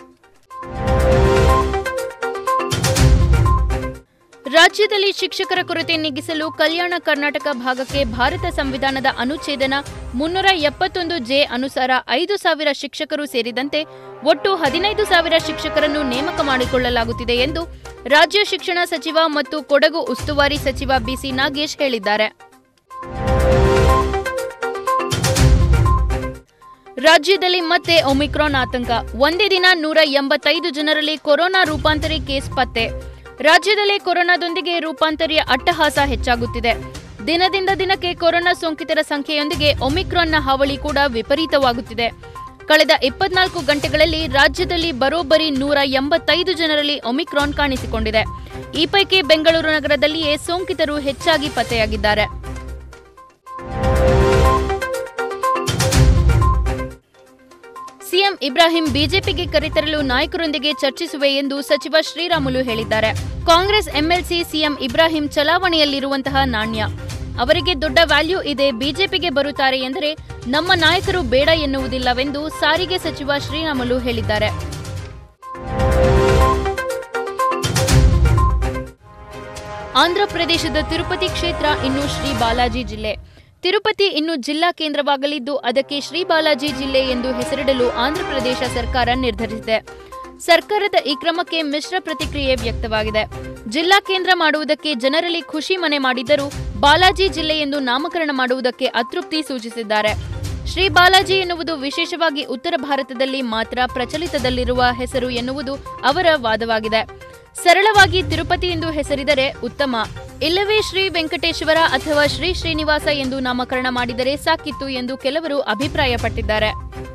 ರಾಜ್ಯದಲ್ಲಿ ಶಿಕ್ಷಕರ ಕೊರತೆ ನೀಗಿಸಲು ಕಲ್ಯಾಣ ಕರ್ನಾಟಕ ಭಾಗಕ್ಕೆ ಭಾರತ ಸಂವಿಧಾನದ ಅನುಚ್ಛೇದನ ಮುನ್ನೂರ ಎಪ್ಪತ್ತೊಂದು ಜೆ ಅನುಸಾರ ಐದು ಸಾವಿರ ಶಿಕ್ಷಕರು ಸೇರಿದಂತೆ ಒಟ್ಟು ಹದಿನೈದು ಸಾವಿರ ಶಿಕ್ಷಕರನ್ನು ನೇಮಕ ಮಾಡಿಕೊಳ್ಳಲಾಗುತ್ತಿದೆ ಎಂದು ರಾಜ್ಯ ಶಿಕ್ಷಣ ಸಚಿವ ಮತ್ತು ಕೊಡಗು ಉಸ್ತುವಾರಿ ಸಚಿವ ಬಿಸಿ ನಾಗೇಶ್ ಹೇಳಿದ್ದಾರೆ ರಾಜ್ಯದಲ್ಲಿ ಮತ್ತೆ ಒಮಿಕ್ರಾನ್ ಆತಂಕ ಒಂದೇ ದಿನ ನೂರ ಎಂಬತ್ತೈದು ಜನರಲ್ಲಿ ಕೊರೋನಾ ರೂಪಾಂತರಿ ಕೇಸ್ ಪತ್ತೆ ರಾಜ್ಯದಲ್ಲಿ ಕೊರೋನಾದೊಂದಿಗೆ ರೂಪಾಂತರಿಯ ಅಟ್ಟಹಾಸ ಹೆಚ್ಚಾಗುತ್ತಿದೆ ದಿನದಿಂದ ದಿನಕ್ಕೆ ಕೊರೋನಾ ಸೋಂಕಿತರ ಸಂಖ್ಯೆಯೊಂದಿಗೆ ಒಮಿಕ್ರಾನ್ನ ಹಾವಳಿ ಕೂಡ ವಿಪರೀತವಾಗುತ್ತಿದೆ ಕಳೆದ ಇಪ್ಪತ್ನಾಲ್ಕು ಗಂಟೆಗಳಲ್ಲಿ ರಾಜ್ಯದಲ್ಲಿ ಬರೋಬ್ಬರಿ ನೂರ ಎಂಬತ್ತೈದು ಜನರಲ್ಲಿ ಒಮಿಕ್ರಾನ್ ಕಾಣಿಸಿಕೊಂಡಿದೆ ಈ ಪೈಕಿ ಬೆಂಗಳೂರು ನಗರದಲ್ಲಿಯೇ ಸೋಂಕಿತರು ಹೆಚ್ಚಾಗಿ ಪತ್ತೆಯಾಗಿದ್ದಾರೆ ಸಿಎಂ ಇಬ್ರಾಹಿಂ ಬಿಜೆಪಿಗೆ ಕರೆತರಲು ನಾಯಕರೊಂದಿಗೆ ಚರ್ಚಿಸುವೆ ಎಂದು ಸಚಿವ ಶ್ರೀರಾಮುಲು ಹೇಳಿದ್ದಾರೆ ಕಾಂಗ್ರೆಸ್ ಎಂಎಲ್ಸಿ ಸಿಎಂ ಇಬ್ರಾಹಿಂ ಚಲಾವಣೆಯಲ್ಲಿರುವಂತಹ ನಾಣ್ಯ ಅವರಿಗೆ ದೊಡ್ಡ ವ್ಯಾಲ್ಯೂ ಇದೆ ಬಿಜೆಪಿಗೆ ಬರುತ್ತಾರೆ ಎಂದರೆ ನಮ್ಮ ನಾಯಕರು ಬೇಡ ಎನ್ನುವುದಿಲ್ಲವೆಂದು ಸಾರಿಗೆ ಸಚಿವ ಶ್ರೀರಾಮುಲು ಹೇಳಿದ್ದಾರೆ ಆಂಧ್ರಪ್ರದೇಶದ ತಿರುಪತಿ ಕ್ಷೇತ್ರ ಇನ್ನು ಶ್ರೀ ಬಾಲಾಜಿ ಜಿಲ್ಲೆ ತಿರುಪತಿ ಇನ್ನು ಜಿಲ್ಲಾ ಕೇಂದ್ರವಾಗಲಿದ್ದು ಅದಕ್ಕೆ ಶ್ರೀ ಬಾಲಾಜಿ ಜಿಲ್ಲೆ ಎಂದು ಹೆಸರಿಡಲು ಆಂಧ್ರಪ್ರದೇಶ ಸರ್ಕಾರ ನಿರ್ಧರಿಸಿದೆ ಸರ್ಕಾರದ ಈ ಕ್ರಮಕ್ಕೆ ಮಿಶ್ರ ಪ್ರತಿಕ್ರಿಯೆ ವ್ಯಕ್ತವಾಗಿದೆ ಜಿಲ್ಲಾ ಕೇಂದ್ರ ಮಾಡುವುದಕ್ಕೆ ಜನರಲ್ಲಿ ಖುಷಿ ಮನೆ ಮಾಡಿದ್ದರೂ ಬಾಲಾಜಿ ಜಿಲ್ಲೆ ಎಂದು ನಾಮಕರಣ ಮಾಡುವುದಕ್ಕೆ ಅತೃಪ್ತಿ ಸೂಚಿಸಿದ್ದಾರೆ ಶ್ರೀ ಬಾಲಾಜಿ ಎನ್ನುವುದು ವಿಶೇಷವಾಗಿ ಉತ್ತರ ಭಾರತದಲ್ಲಿ ಮಾತ್ರ ಪ್ರಚಲಿತದಲ್ಲಿರುವ ಹೆಸರು ಎನ್ನುವುದು ಅವರ ವಾದವಾಗಿದೆ ಸರಳವಾಗಿ ತಿರುಪತಿ ಎಂದು ಹೆಸರಿದರೆ ಉತ್ತಮ ಇಲ್ಲವೇ ಶ್ರೀ ವೆಂಕಟೇಶ್ವರ ಅಥವಾ ಶ್ರೀ ಶ್ರೀನಿವಾಸ ಎಂದು ನಾಮಕರಣ ಮಾಡಿದರೆ ಸಾಕಿತ್ತು ಎಂದು ಕೆಲವರು ಅಭಿಪ್ರಾಯಪಟ್ಟಿದ್ದಾರೆ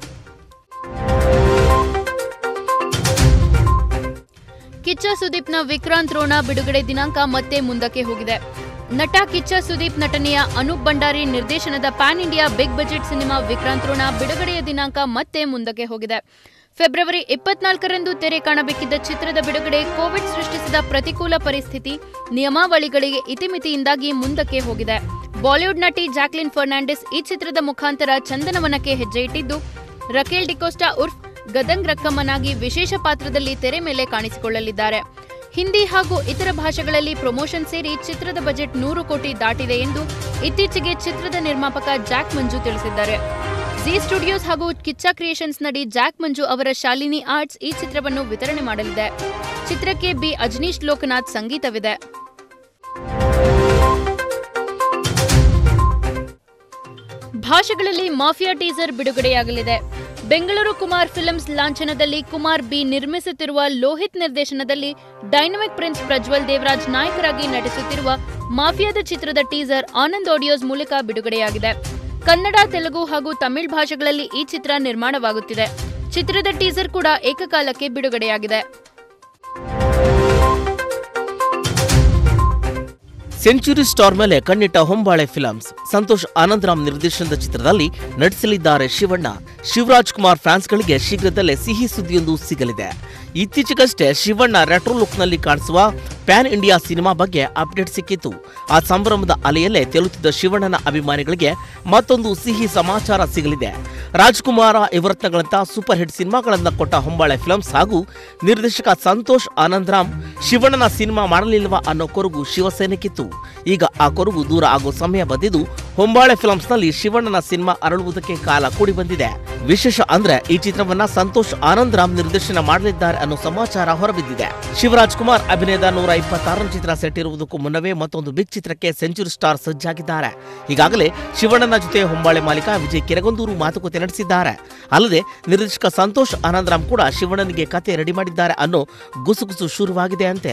ಕಿಚ್ಚ ಸುದೀಪ್ನ ವಿಕ್ರಾಂತ್ ರೋಣ ಬಿಡುಗಡೆ ದಿನಾಂಕ ಮತ್ತೆ ಮುಂದಕ್ಕೆ ಹೋಗಿದೆ ನಟ ಕಿಚ್ಚ ಸುದೀಪ್ ನಟನೆಯ ಅನೂಪ್ ಭಂಡಾರಿ ನಿರ್ದೇಶನದ pan India big budget cinema Vikrant Rona ಬಿಡುಗಡೆಯ ದಿನಾಂಕ ಮತ್ತೆ ಮುಂದಕ್ಕೆ ಹೋಗಿದೆ ಫೆಬ್ರವರಿ ಇಪ್ಪತ್ನಾಲ್ಕರಂದು ತೆರೆ ಕಾಣಬೇಕಿದ್ದ ಚಿತ್ರದ ಬಿಡುಗಡೆ ಕೋವಿಡ್ ಸೃಷ್ಟಿಸಿದ ಪ್ರತಿಕೂಲ ಪರಿಸ್ಥಿತಿ ನಿಯಮಾವಳಿಗಳಿಗೆ ಇತಿಮಿತಿಯಿಂದಾಗಿ ಮುಂದಕ್ಕೆ ಹೋಗಿದೆ ಬಾಲಿವುಡ್ ನಟಿ ಜಾಕ್ಲಿನ್ ಫರ್ನಾಂಡಿಸ್ ಈ ಚಿತ್ರದ ಮುಖಾಂತರ ಚಂದನವನಕ್ಕೆ ಹೆಜ್ಜೆ ಇಟ್ಟಿದ್ದು ರಕೇಲ್ ಡಿಕೋಸ್ಟಾ ಉರ್ಫ್ ಗದಂಗ್ ರಕ್ಕಮ್ಮನಾಗಿ ವಿಶೇಷ ಪಾತ್ರದಲ್ಲಿ ತೆರೆ ಮೇಲೆ ಕಾಣಿಸಿಕೊಳ್ಳಲಿದ್ದಾರೆ ಹಿಂದಿ ಹಾಗೂ ಇತರ ಭಾಷೆಗಳಲ್ಲಿ ಪ್ರಮೋಷನ್ ಸೇರಿ ಚಿತ್ರದ ಬಜೆಟ್ ನೂರು ಕೋಟಿ ದಾಟಿದೆ ಎಂದು ಇತ್ತೀಚೆಗೆ ಚಿತ್ರದ ನಿರ್ಮಾಪಕ ಜಾಕ್ ಮಂಜು ತಿಳಿಸಿದ್ದಾರೆ ಜಿ ಸ್ಟುಡಿಯೋಸ್ ಹಾಗೂ ಕಿಚ್ಚ ಕ್ರಿಯೇಷನ್ಸ್ ನಡಿ ಜಾಕ್ ಮಂಜು ಅವರ ಶಾಲಿನಿ ಆರ್ಟ್ಸ್ ಈ ಚಿತ್ರವನ್ನು ವಿತರಣೆ ಮಾಡಲಿದೆ ಚಿತ್ರಕ್ಕೆ ಬಿ ಅಜನೀಶ್ ಲೋಕನಾಥ್ ಸಂಗೀತವಿದೆ ಭಾಷೆಗಳಲ್ಲಿ ಮಾಫಿಯಾ ಟೀಸರ್ ಬಿಡುಗಡೆಯಾಗಲಿದೆ ಬೆಂಗಳೂರು ಕುಮಾರ್ ಫಿಲ್ಮ್ಸ್ ಲಾಂಛನದಲ್ಲಿ ಕುಮಾರ್ ಬಿ ನಿರ್ಮಿಸುತ್ತಿರುವ ಲೋಹಿತ್ ನಿರ್ದೇಶನದಲ್ಲಿ ಡೈನಮಿಕ್ ಪ್ರಿನ್ಸ್ ಪ್ರಜ್ವಲ್ ದೇವರಾಜ್ ನಾಯಕರಾಗಿ ನಟಿಸುತ್ತಿರುವ ಮಾಫಿಯಾದ ಚಿತ್ರದ ಟೀಸರ್ ಆನಂದ್ ಆಡಿಯೋಸ್ ಮೂಲಕ ಬಿಡುಗಡೆಯಾಗಿದೆ ಕನ್ನಡ ತೆಲುಗು ಹಾಗೂ ತಮಿಳ್ ಭಾಷೆಗಳಲ್ಲಿ ಈ ಚಿತ್ರ ನಿರ್ಮಾಣವಾಗುತ್ತಿದೆ ಚಿತ್ರದ ಟೀಸರ್ ಕೂಡ ಏಕಕಾಲಕ್ಕೆ ಬಿಡುಗಡೆಯಾಗಿದೆ ಸೆಂಚುರಿ ಸ್ಟಾರ್ ಮೇಲೆ ಕಣ್ಣಿಟ್ಟ ಹೊಂಬಾಳೆ ಫಿಲಮ್ಸ್ ಸಂತೋಷ್ ಆನಂದರಾಮ್ ನಿರ್ದೇಶನದ ಚಿತ್ರದಲ್ಲಿ ನಟಿಸಲಿದ್ದಾರೆ ಶಿವಣ್ಣ ಶಿವರಾಜ್ ಕುಮಾರ್ ಫ್ಯಾನ್ಸ್ಗಳಿಗೆ ಶೀಘ್ರದಲ್ಲೇ ಸಿಹಿ ಸುದ್ದಿಯೊಂದು ಸಿಗಲಿದೆ ಇತ್ತೀಚೆಗಷ್ಟೇ ಶಿವಣ್ಣ ರೆಟ್ರೋ ಲುಕ್ನಲ್ಲಿ ಕಾಣಿಸುವ ಪ್ಯಾನ್ ಇಂಡಿಯಾ ಸಿನಿಮಾ ಬಗ್ಗೆ ಅಪ್ಡೇಟ್ ಸಿಕ್ಕಿತ್ತು ಆ ಸಂಭ್ರಮದ ಅಲೆಯಲ್ಲೇ ತೇಲುತ್ತಿದ್ದ ಶಿವಣ್ಣನ ಅಭಿಮಾನಿಗಳಿಗೆ ಮತ್ತೊಂದು ಸಿಹಿ ಸಮಾಚಾರ ಸಿಗಲಿದೆ ರಾಜ್ಕುಮಾರ ಯುವರತ್ನಗಳಂತ ಸೂಪರ್ ಹಿಟ್ ಸಿನಿಮಾಗಳನ್ನ ಕೊಟ್ಟ ಹೊಂಬಾಳೆ ಫಿಲ್ಮ್ಸ್ ಹಾಗೂ ನಿರ್ದೇಶಕ ಸಂತೋಷ್ ಆನಂದರಾಮ್ ಶಿವಣ್ಣನ ಸಿನಿಮಾ ಮಾಡಲಿಲ್ವಾ ಅನ್ನೋ ಕೊರಗು ಶಿವಸೇನೆಗಿತ್ತು ಈಗ ಆ ಕೊರಗು ದೂರ ಆಗೋ ಸಮಯ ಬಂದಿದ್ದು ಹೊಂಬಾಳೆ ಫಿಲ್ಮ್ಸ್ನಲ್ಲಿ ಶಿವಣ್ಣನ ಸಿನಿಮಾ ಅರಳುವುದಕ್ಕೆ ಕಾಲ ಕೂಡಿ ಬಂದಿದೆ ವಿಶೇಷ ಅಂದ್ರೆ ಈ ಚಿತ್ರವನ್ನ ಸಂತೋಷ್ ಆನಂದರಾಮ್ ನಿರ್ದೇಶನ ಮಾಡಲಿದ್ದಾರೆ ಅನ್ನೋ ಸಮಾಚಾರ ಹೊರಬಿದ್ದಿದೆ ಶಿವರಾಜ್ ಕುಮಾರ್ ಅಭಿನಯದ ನೂರ ಇಪ್ಪತ್ತಾರನೇ ಚಿತ್ರ ಸೆಟ್ ಇರುವುದಕ್ಕೂ ಮುನ್ನವೇ ಮತ್ತೊಂದು ಬಿಗ್ ಚಿತ್ರಕ್ಕೆ ಸೆಂಚುರಿ ಸ್ಟಾರ್ ಸಜ್ಜಾಗಿದ್ದಾರೆ ಈಗಾಗಲೇ ಶಿವಣ್ಣನ ಜೊತೆ ಹೊಂಬಾಳೆ ಮಾಲೀಕ ವಿಜಯ್ ಕಿರಗೊಂದೂರು ಮಾತುಕತೆ ನಡೆಸಿದ್ದಾರೆ ಅಲ್ಲದೆ ನಿರ್ದೇಶಕ ಸಂತೋಷ್ ಆನಂದರಾಮ್ ಕೂಡ ಶಿವಣ್ಣನಿಗೆ ಕತೆ ರೆಡಿ ಮಾಡಿದ್ದಾರೆ ಅನ್ನೋ ಗುಸುಗುಸು ಶುರುವಾಗಿದೆ ಅಂತೆ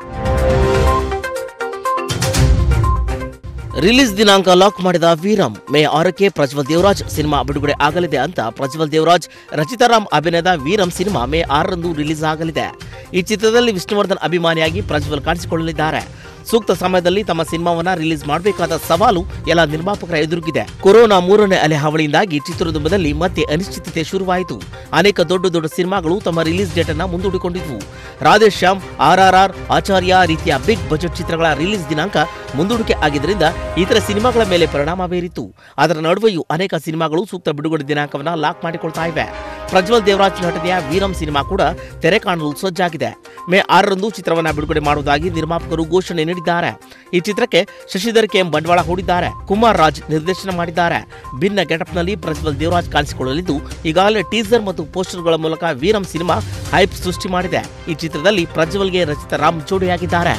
ರಿಲೀಸ್ ದಿನಾಂಕ ಲಾಕ್ ಮಾಡಿದ ವೀರಂ ಮೇ ಆರಕ್ಕೆ ಪ್ರಜ್ವಲ್ ದೇವರಾಜ್ ಸಿನಿಮಾ ಬಿಡುಗಡೆ ಆಗಲಿದೆ ಅಂತ ಪ್ರಜ್ವಲ್ ದೇವರಾಜ್ ರಚಿತಾರಾಮ್ ಅಭಿನಯದ ವೀರಂ ಸಿನಿಮಾ ಮೇ ಆರರಂದು ರಿಲೀಸ್ ಆಗಲಿದೆ ಈ ಚಿತ್ರದಲ್ಲಿ ವಿಷ್ಣುವರ್ಧನ್ ಅಭಿಮಾನಿಯಾಗಿ ಪ್ರಜ್ವಲ್ ಕಾಣಿಸಿಕೊಳ್ಳಲಿದ್ದಾರೆ ಸೂಕ್ತ ಸಮಯದಲ್ಲಿ ತಮ್ಮ ಸಿನಿಮಾವನ್ನ ರಿಲೀಸ್ ಮಾಡಬೇಕಾದ ಸವಾಲು ಎಲ್ಲ ನಿರ್ಮಾಪಕರ ಎದುರಿಗಿದೆ ಕೊರೋನಾ ಮೂರನೇ ಅಲೆ ಹಾವಳಿಯಿಂದಾಗಿ ಚಿತ್ರದುರ್ಗದಲ್ಲಿ ಮತ್ತೆ ಅನಿಶ್ಚಿತತೆ ಶುರುವಾಯಿತು ಅನೇಕ ದೊಡ್ಡ ದೊಡ್ಡ ಸಿನಿಮಾಗಳು ತಮ್ಮ ರಿಲೀಸ್ ಡೇಟ್ ಅನ್ನ ಮುಂದೂಡಿಕೊಂಡಿದ್ವು ರಾಧೇಶ್ಯಾಮ್ ಆರ್ಆರ್ಆರ್ ಆಚಾರ್ಯ ರೀತಿಯ ಬಿಗ್ ಬಜೆಟ್ ಚಿತ್ರಗಳ ರಿಲೀಸ್ ದಿನಾಂಕ ಮುಂದೂಡಿಕೆ ಆಗಿದ್ದರಿಂದ ಇತರ ಸಿನಿಮಾಗಳ ಮೇಲೆ ಪರಿಣಾಮ ಬೀರಿತು ಅದರ ನಡುವೆಯೂ ಅನೇಕ ಸಿನಿಮಾಗಳು ಸೂಕ್ತ ಬಿಡುಗಡೆ ದಿನಾಂಕವನ್ನ ಲಾಕ್ ಮಾಡಿಕೊಳ್ತಾ ಇವೆ ಪ್ರಜ್ವಲ್ ದೇವರಾಜ್ ನಟನೆಯ ವೀರಂ ಸಿನಿಮಾ ಕೂಡ ತೆರೆ ಕಾಣಲು ಸಜ್ಜಾಗಿದೆ ಮೇ ಆರರಂದು ಚಿತ್ರವನ್ನ ಬಿಡುಗಡೆ ಮಾಡುವುದಾಗಿ ನಿರ್ಮಾಪಕರು ಘೋಷಣೆ ನೀಡಿದ್ದಾರೆ ಈ ಚಿತ್ರಕ್ಕೆ ಶಶಿಧರ್ ಕೆ ಎಂ ಬಂಡವಾಳ ಹೂಡಿದ್ದಾರೆ ಕುಮಾರ್ ರಾಜ್ ನಿರ್ದೇಶನ ಮಾಡಿದ್ದಾರೆ ಭಿನ್ನ ಗೆಟಪ್ನಲ್ಲಿ ಪ್ರಜ್ವಲ್ ದೇವರಾಜ್ ಕಾಣಿಸಿಕೊಳ್ಳಲಿದ್ದು ಈಗಾಗಲೇ ಟೀಸರ್ ಮತ್ತು ಪೋಸ್ಟರ್ಗಳ ಮೂಲಕ ವೀರಂ ಸಿನಿಮಾ ಹೈಪ್ ಸೃಷ್ಟಿ ಮಾಡಿದೆ ಈ ಚಿತ್ರದಲ್ಲಿ ಪ್ರಜ್ವಲ್ಗೆ ರಚಿತಾ ರಾಮ್ ಜೋಡಿಯಾಗಿದ್ದಾರೆ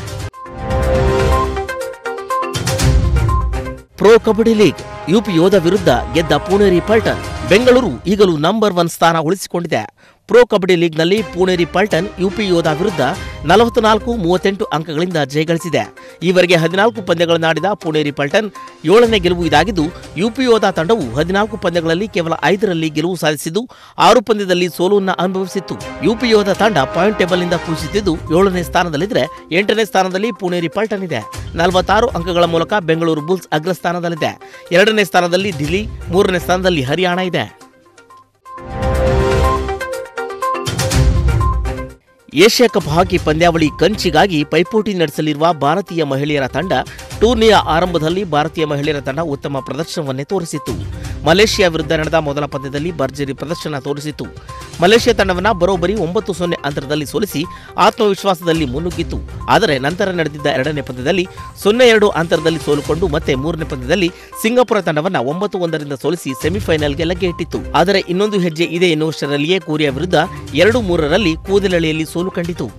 pro kabaddi league UP Yoddha ವಿರುದ್ಧ ಗೆದ್ದ ಪುಣೇರಿ ಪಲ್ಟನ್ ಬೆಂಗಳೂರು ಈಗಲೂ ನಂಬರ್ ಒನ್ ಸ್ಥಾನ ಉಳಿಸಿಕೊಂಡಿದೆ ಪ್ರೊ ಕಬಡ್ಡಿ ಲೀಗ್ನಲ್ಲಿ ಪುಣೇರಿ ಪಲ್ಟನ್ ಯುಪಿ ಯೋಧ ವಿರುದ್ಧ ನಲವತ್ನಾಲ್ಕು ಮೂವತ್ತೆಂಟು ಅಂಕಗಳಿಂದ ಜಯಗಳಿಸಿದೆ ಈವರೆಗೆ ಹದಿನಾಲ್ಕು ಪಂದ್ಯಗಳನ್ನಾಡಿದ ಪುಣೇರಿ ಪಲ್ಟನ್ ಏಳನೇ ಗೆಲುವು ಇದಾಗಿದ್ದು ಯುಪಿ ಯೋಧ ತಂಡವು ಹದಿನಾಲ್ಕು ಪಂದ್ಯಗಳಲ್ಲಿ ಕೇವಲ ಐದರಲ್ಲಿ ಗೆಲುವು ಸಾಧಿಸಿದ್ದು ಆರು ಪಂದ್ಯದಲ್ಲಿ ಸೋಲುವನ್ನು ಅನುಭವಿಸಿತ್ತು ಯುಪಿ ಯೋಧ ತಂಡ ಪಾಯಿಂಟ್ ಟೇಬಲ್ನಿಂದ ಕುಸಿತಿದ್ದು ಏಳನೇ ಸ್ಥಾನದಲ್ಲಿದ್ದರೆ ಎಂಟನೇ ಸ್ಥಾನದಲ್ಲಿ ಪುಣೇರಿ ಪಲ್ಟನ್ ಇದೆ ನಲವತ್ತಾರು ಅಂಕಗಳ ಮೂಲಕ ಬೆಂಗಳೂರು ಬುಲ್ಸ್ ಅಗ್ರಸ್ಥಾನದಲ್ಲಿದೆ ಎರಡನೇ ಸ್ಥಾನದಲ್ಲಿ ದಿಲ್ಲಿ ಮೂರನೇ ಸ್ಥಾನದಲ್ಲಿ ಹರಿಯಾಣ ಇದೆ ಏಷ್ಯಾ ಕಪ್ ಹಾಕಿ ಪಂದ್ಯಾವಳಿ ಕಂಚಿಗಾಗಿ ಪೈಪೋಟಿ ನಡೆಸಲಿರುವ ಭಾರತೀಯ ಮಹಿಳೆಯರ ತಂಡ ಟೂರ್ನಿಯ ಆರಂಭದಲ್ಲಿ ಭಾರತೀಯ ಮಹಿಳೆಯರ ತಂಡ ಉತ್ತಮ ಪ್ರದರ್ಶನವನ್ನೇ ತೋರಿಸಿತ್ತು ಮಲೇಷಿಯಾ ವಿರುದ್ಧ ನಡೆದ ಮೊದಲ ಪಂದ್ಯದಲ್ಲಿ ಭರ್ಜರಿ ಪ್ರದರ್ಶನ ತೋರಿಸಿತು ಮಲೇಷ್ಯಾ ತಂಡವನ್ನ ಬರೋಬ್ಬರಿ ಒಂಬತ್ತು ಸೊನ್ನೆ ಅಂತರದಲ್ಲಿ ಸೋಲಿಸಿ ಆತ್ಮವಿಶ್ವಾಸದಲ್ಲಿ ಮುನ್ನುಗ್ಗಿತ್ತು ಆದರೆ ನಂತರ ನಡೆದಿದ್ದ ಎರಡನೇ ಪಂದ್ಯದಲ್ಲಿ ಸೊನ್ನೆ ಎರಡು ಅಂತರದಲ್ಲಿ ಸೋಲುಕೊಂಡು ಮತ್ತೆ ಮೂರನೇ ಪಂದ್ಯದಲ್ಲಿ ಸಿಂಗಾಪುರ ತಂಡವನ್ನ ಒಂಬತ್ತು ಒಂದರಿಂದ ಸೋಲಿಸಿ ಸೆಮಿಫೈನಲ್ಗೆ ಲಗ್ಗೆ ಇಟ್ಟಿತ್ತು ಆದರೆ ಇನ್ನೊಂದು ಹೆಜ್ಜೆ ಇದೆ ಎನ್ನುವಷ್ಟರಲ್ಲಿಯೇ ಕೊರಿಯಾ ವಿರುದ್ಧ ಎರಡು ಮೂರರಲ್ಲಿ ಕೂದಲೆಳೆಯಲ್ಲಿ ಸೋಲು ಕಂಡಿತು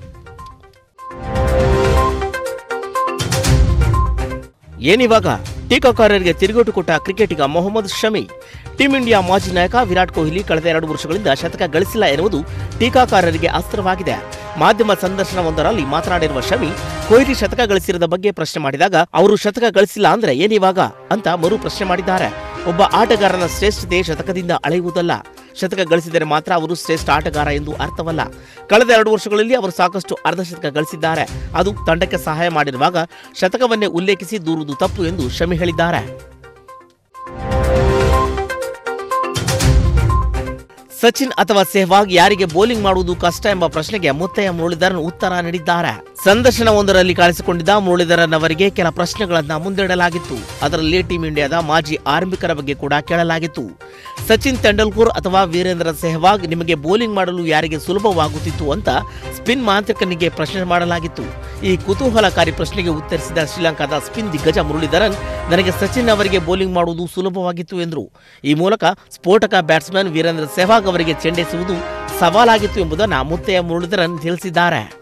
ಏನಿವಾಗ ಟೀಕಾಕಾರರಿಗೆ ತಿರುಗೇಟು ಕೊಟ್ಟ ಕ್ರಿಕೆಟಿಗ ಮೊಹಮ್ಮದ್ ಶಮಿ ಟೀಂ ಇಂಡಿಯಾ ಮಾಜಿ ನಾಯಕ ವಿರಾಟ್ ಕೊಹ್ಲಿ ಕಳೆದ ಎರಡು ವರ್ಷಗಳಿಂದ ಶತಕ ಗಳಿಸಿಲ್ಲ ಎನ್ನುವುದು ಟೀಕಾಕಾರರಿಗೆ ಅಸ್ತ್ರವಾಗಿದೆ ಮಾಧ್ಯಮ ಸಂದರ್ಶನವೊಂದರಲ್ಲಿ ಮಾತನಾಡಿರುವ ಶಮಿ ಕೊಹ್ಲಿ ಶತಕ ಗಳಿಸಿರದ ಬಗ್ಗೆ ಪ್ರಶ್ನೆ ಮಾಡಿದಾಗ ಅವರು ಶತಕ ಗಳಿಸಿಲ್ಲ ಅಂದ್ರೆ ಏನಿವಾಗ ಅಂತ ಮರು ಪ್ರಶ್ನೆ ಮಾಡಿದ್ದಾರೆ ಒಬ್ಬ ಆಟಗಾರನ ಶ್ರೇಷ್ಠತೆ ಶತಕದಿಂದ ಅಳೆಯುವುದಲ್ಲ ಶತಕ ಗಳಿಸಿದರೆ ಮಾತ್ರ ಅವರು ಶ್ರೇಷ್ಠ ಆಟಗಾರ ಎಂದು ಅರ್ಥವಲ್ಲ ಕಳೆದ ಎರಡು ವರ್ಷಗಳಲ್ಲಿ ಅವರು ಸಾಕಷ್ಟು ಅರ್ಧಶತಕ ಗಳಿಸಿದ್ದಾರೆ ಅದು ತಂಡಕ್ಕೆ ಸಹಾಯ ಮಾಡಿರುವಾಗ ಶತಕವನ್ನೇ ಉಲ್ಲೇಖಿಸಿ ದೂರುವುದು ತಪ್ಪು ಎಂದು ಶಮಿ ಹೇಳಿದ್ದಾರೆ ಸಚಿನ್ ಅಥವಾ ಸೆಹ್ವಾಗ್ ಯಾರಿಗೆ ಬೌಲಿಂಗ್ ಮಾಡುವುದು ಕಷ್ಟ ಎಂಬ ಪ್ರಶ್ನೆಗೆ ಮುತ್ತಯ್ಯ ಮುರಳೀಧರನ್ ಉತ್ತರ ನೀಡಿದ್ದಾರೆ ಸಂದರ್ಶನವೊಂದರಲ್ಲಿ ಕಾಣಿಸಿಕೊಂಡಿದ್ದ ಮುರಳೀಧರನ್ ಅವರಿಗೆ ಕೆಲ ಪ್ರಶ್ನೆಗಳನ್ನ ಮುಂದಿಡಲಾಗಿತ್ತು ಅದರಲ್ಲಿ ಟೀಂ ಇಂಡಿಯಾದ ಮಾಜಿ ಆರಂಭಿಕರ ಬಗ್ಗೆ ಕೂಡ ಕೇಳಲಾಗಿತ್ತು ಸಚಿನ್ ತೆಂಡೂಲ್ಕರ್ ಅಥವಾ ವೀರೇಂದ್ರ ಸೆಹ್ವಾಗ್ ನಿಮಗೆ ಬೌಲಿಂಗ್ ಮಾಡಲು ಯಾರಿಗೆ ಸುಲಭವಾಗುತ್ತಿತ್ತು ಅಂತ ಸ್ಪಿನ್ ಮಾಂತ್ರಿಕನಿಗೆ ಪ್ರಶ್ನೆ ಮಾಡಲಾಗಿತ್ತು ಈ ಕುತೂಹಲಕಾರಿ ಪ್ರಶ್ನೆಗೆ ಉತ್ತರಿಸಿದ ಶ್ರೀಲಂಕಾದ ಸ್ಪಿನ್ ದಿಗ್ಗಜ ಮುರಳೀಧರನ್ ನನಗೆ ಸಚಿನ್ ಅವರಿಗೆ ಬೌಲಿಂಗ್ ಮಾಡುವುದು ಸುಲಭವಾಗಿತ್ತು ಎಂದರು ಈ ಮೂಲಕ ಸ್ಫೋಟಕ ಬ್ಯಾಟ್ಸ್ಮನ್ ವೀರೇಂದ್ರ ಸೆಹ್ವಾಗ್ ಅವರಿಗೆ ಚೆಂಡೆಸೆಯುವುದು ಸವಾಲಾಗಿತ್ತು ಎಂಬುದನ್ನು ಮುತ್ತಯ್ಯ ಮುರಳೀಧರನ್ ತಿಳಿಸಿದ್ದಾರೆ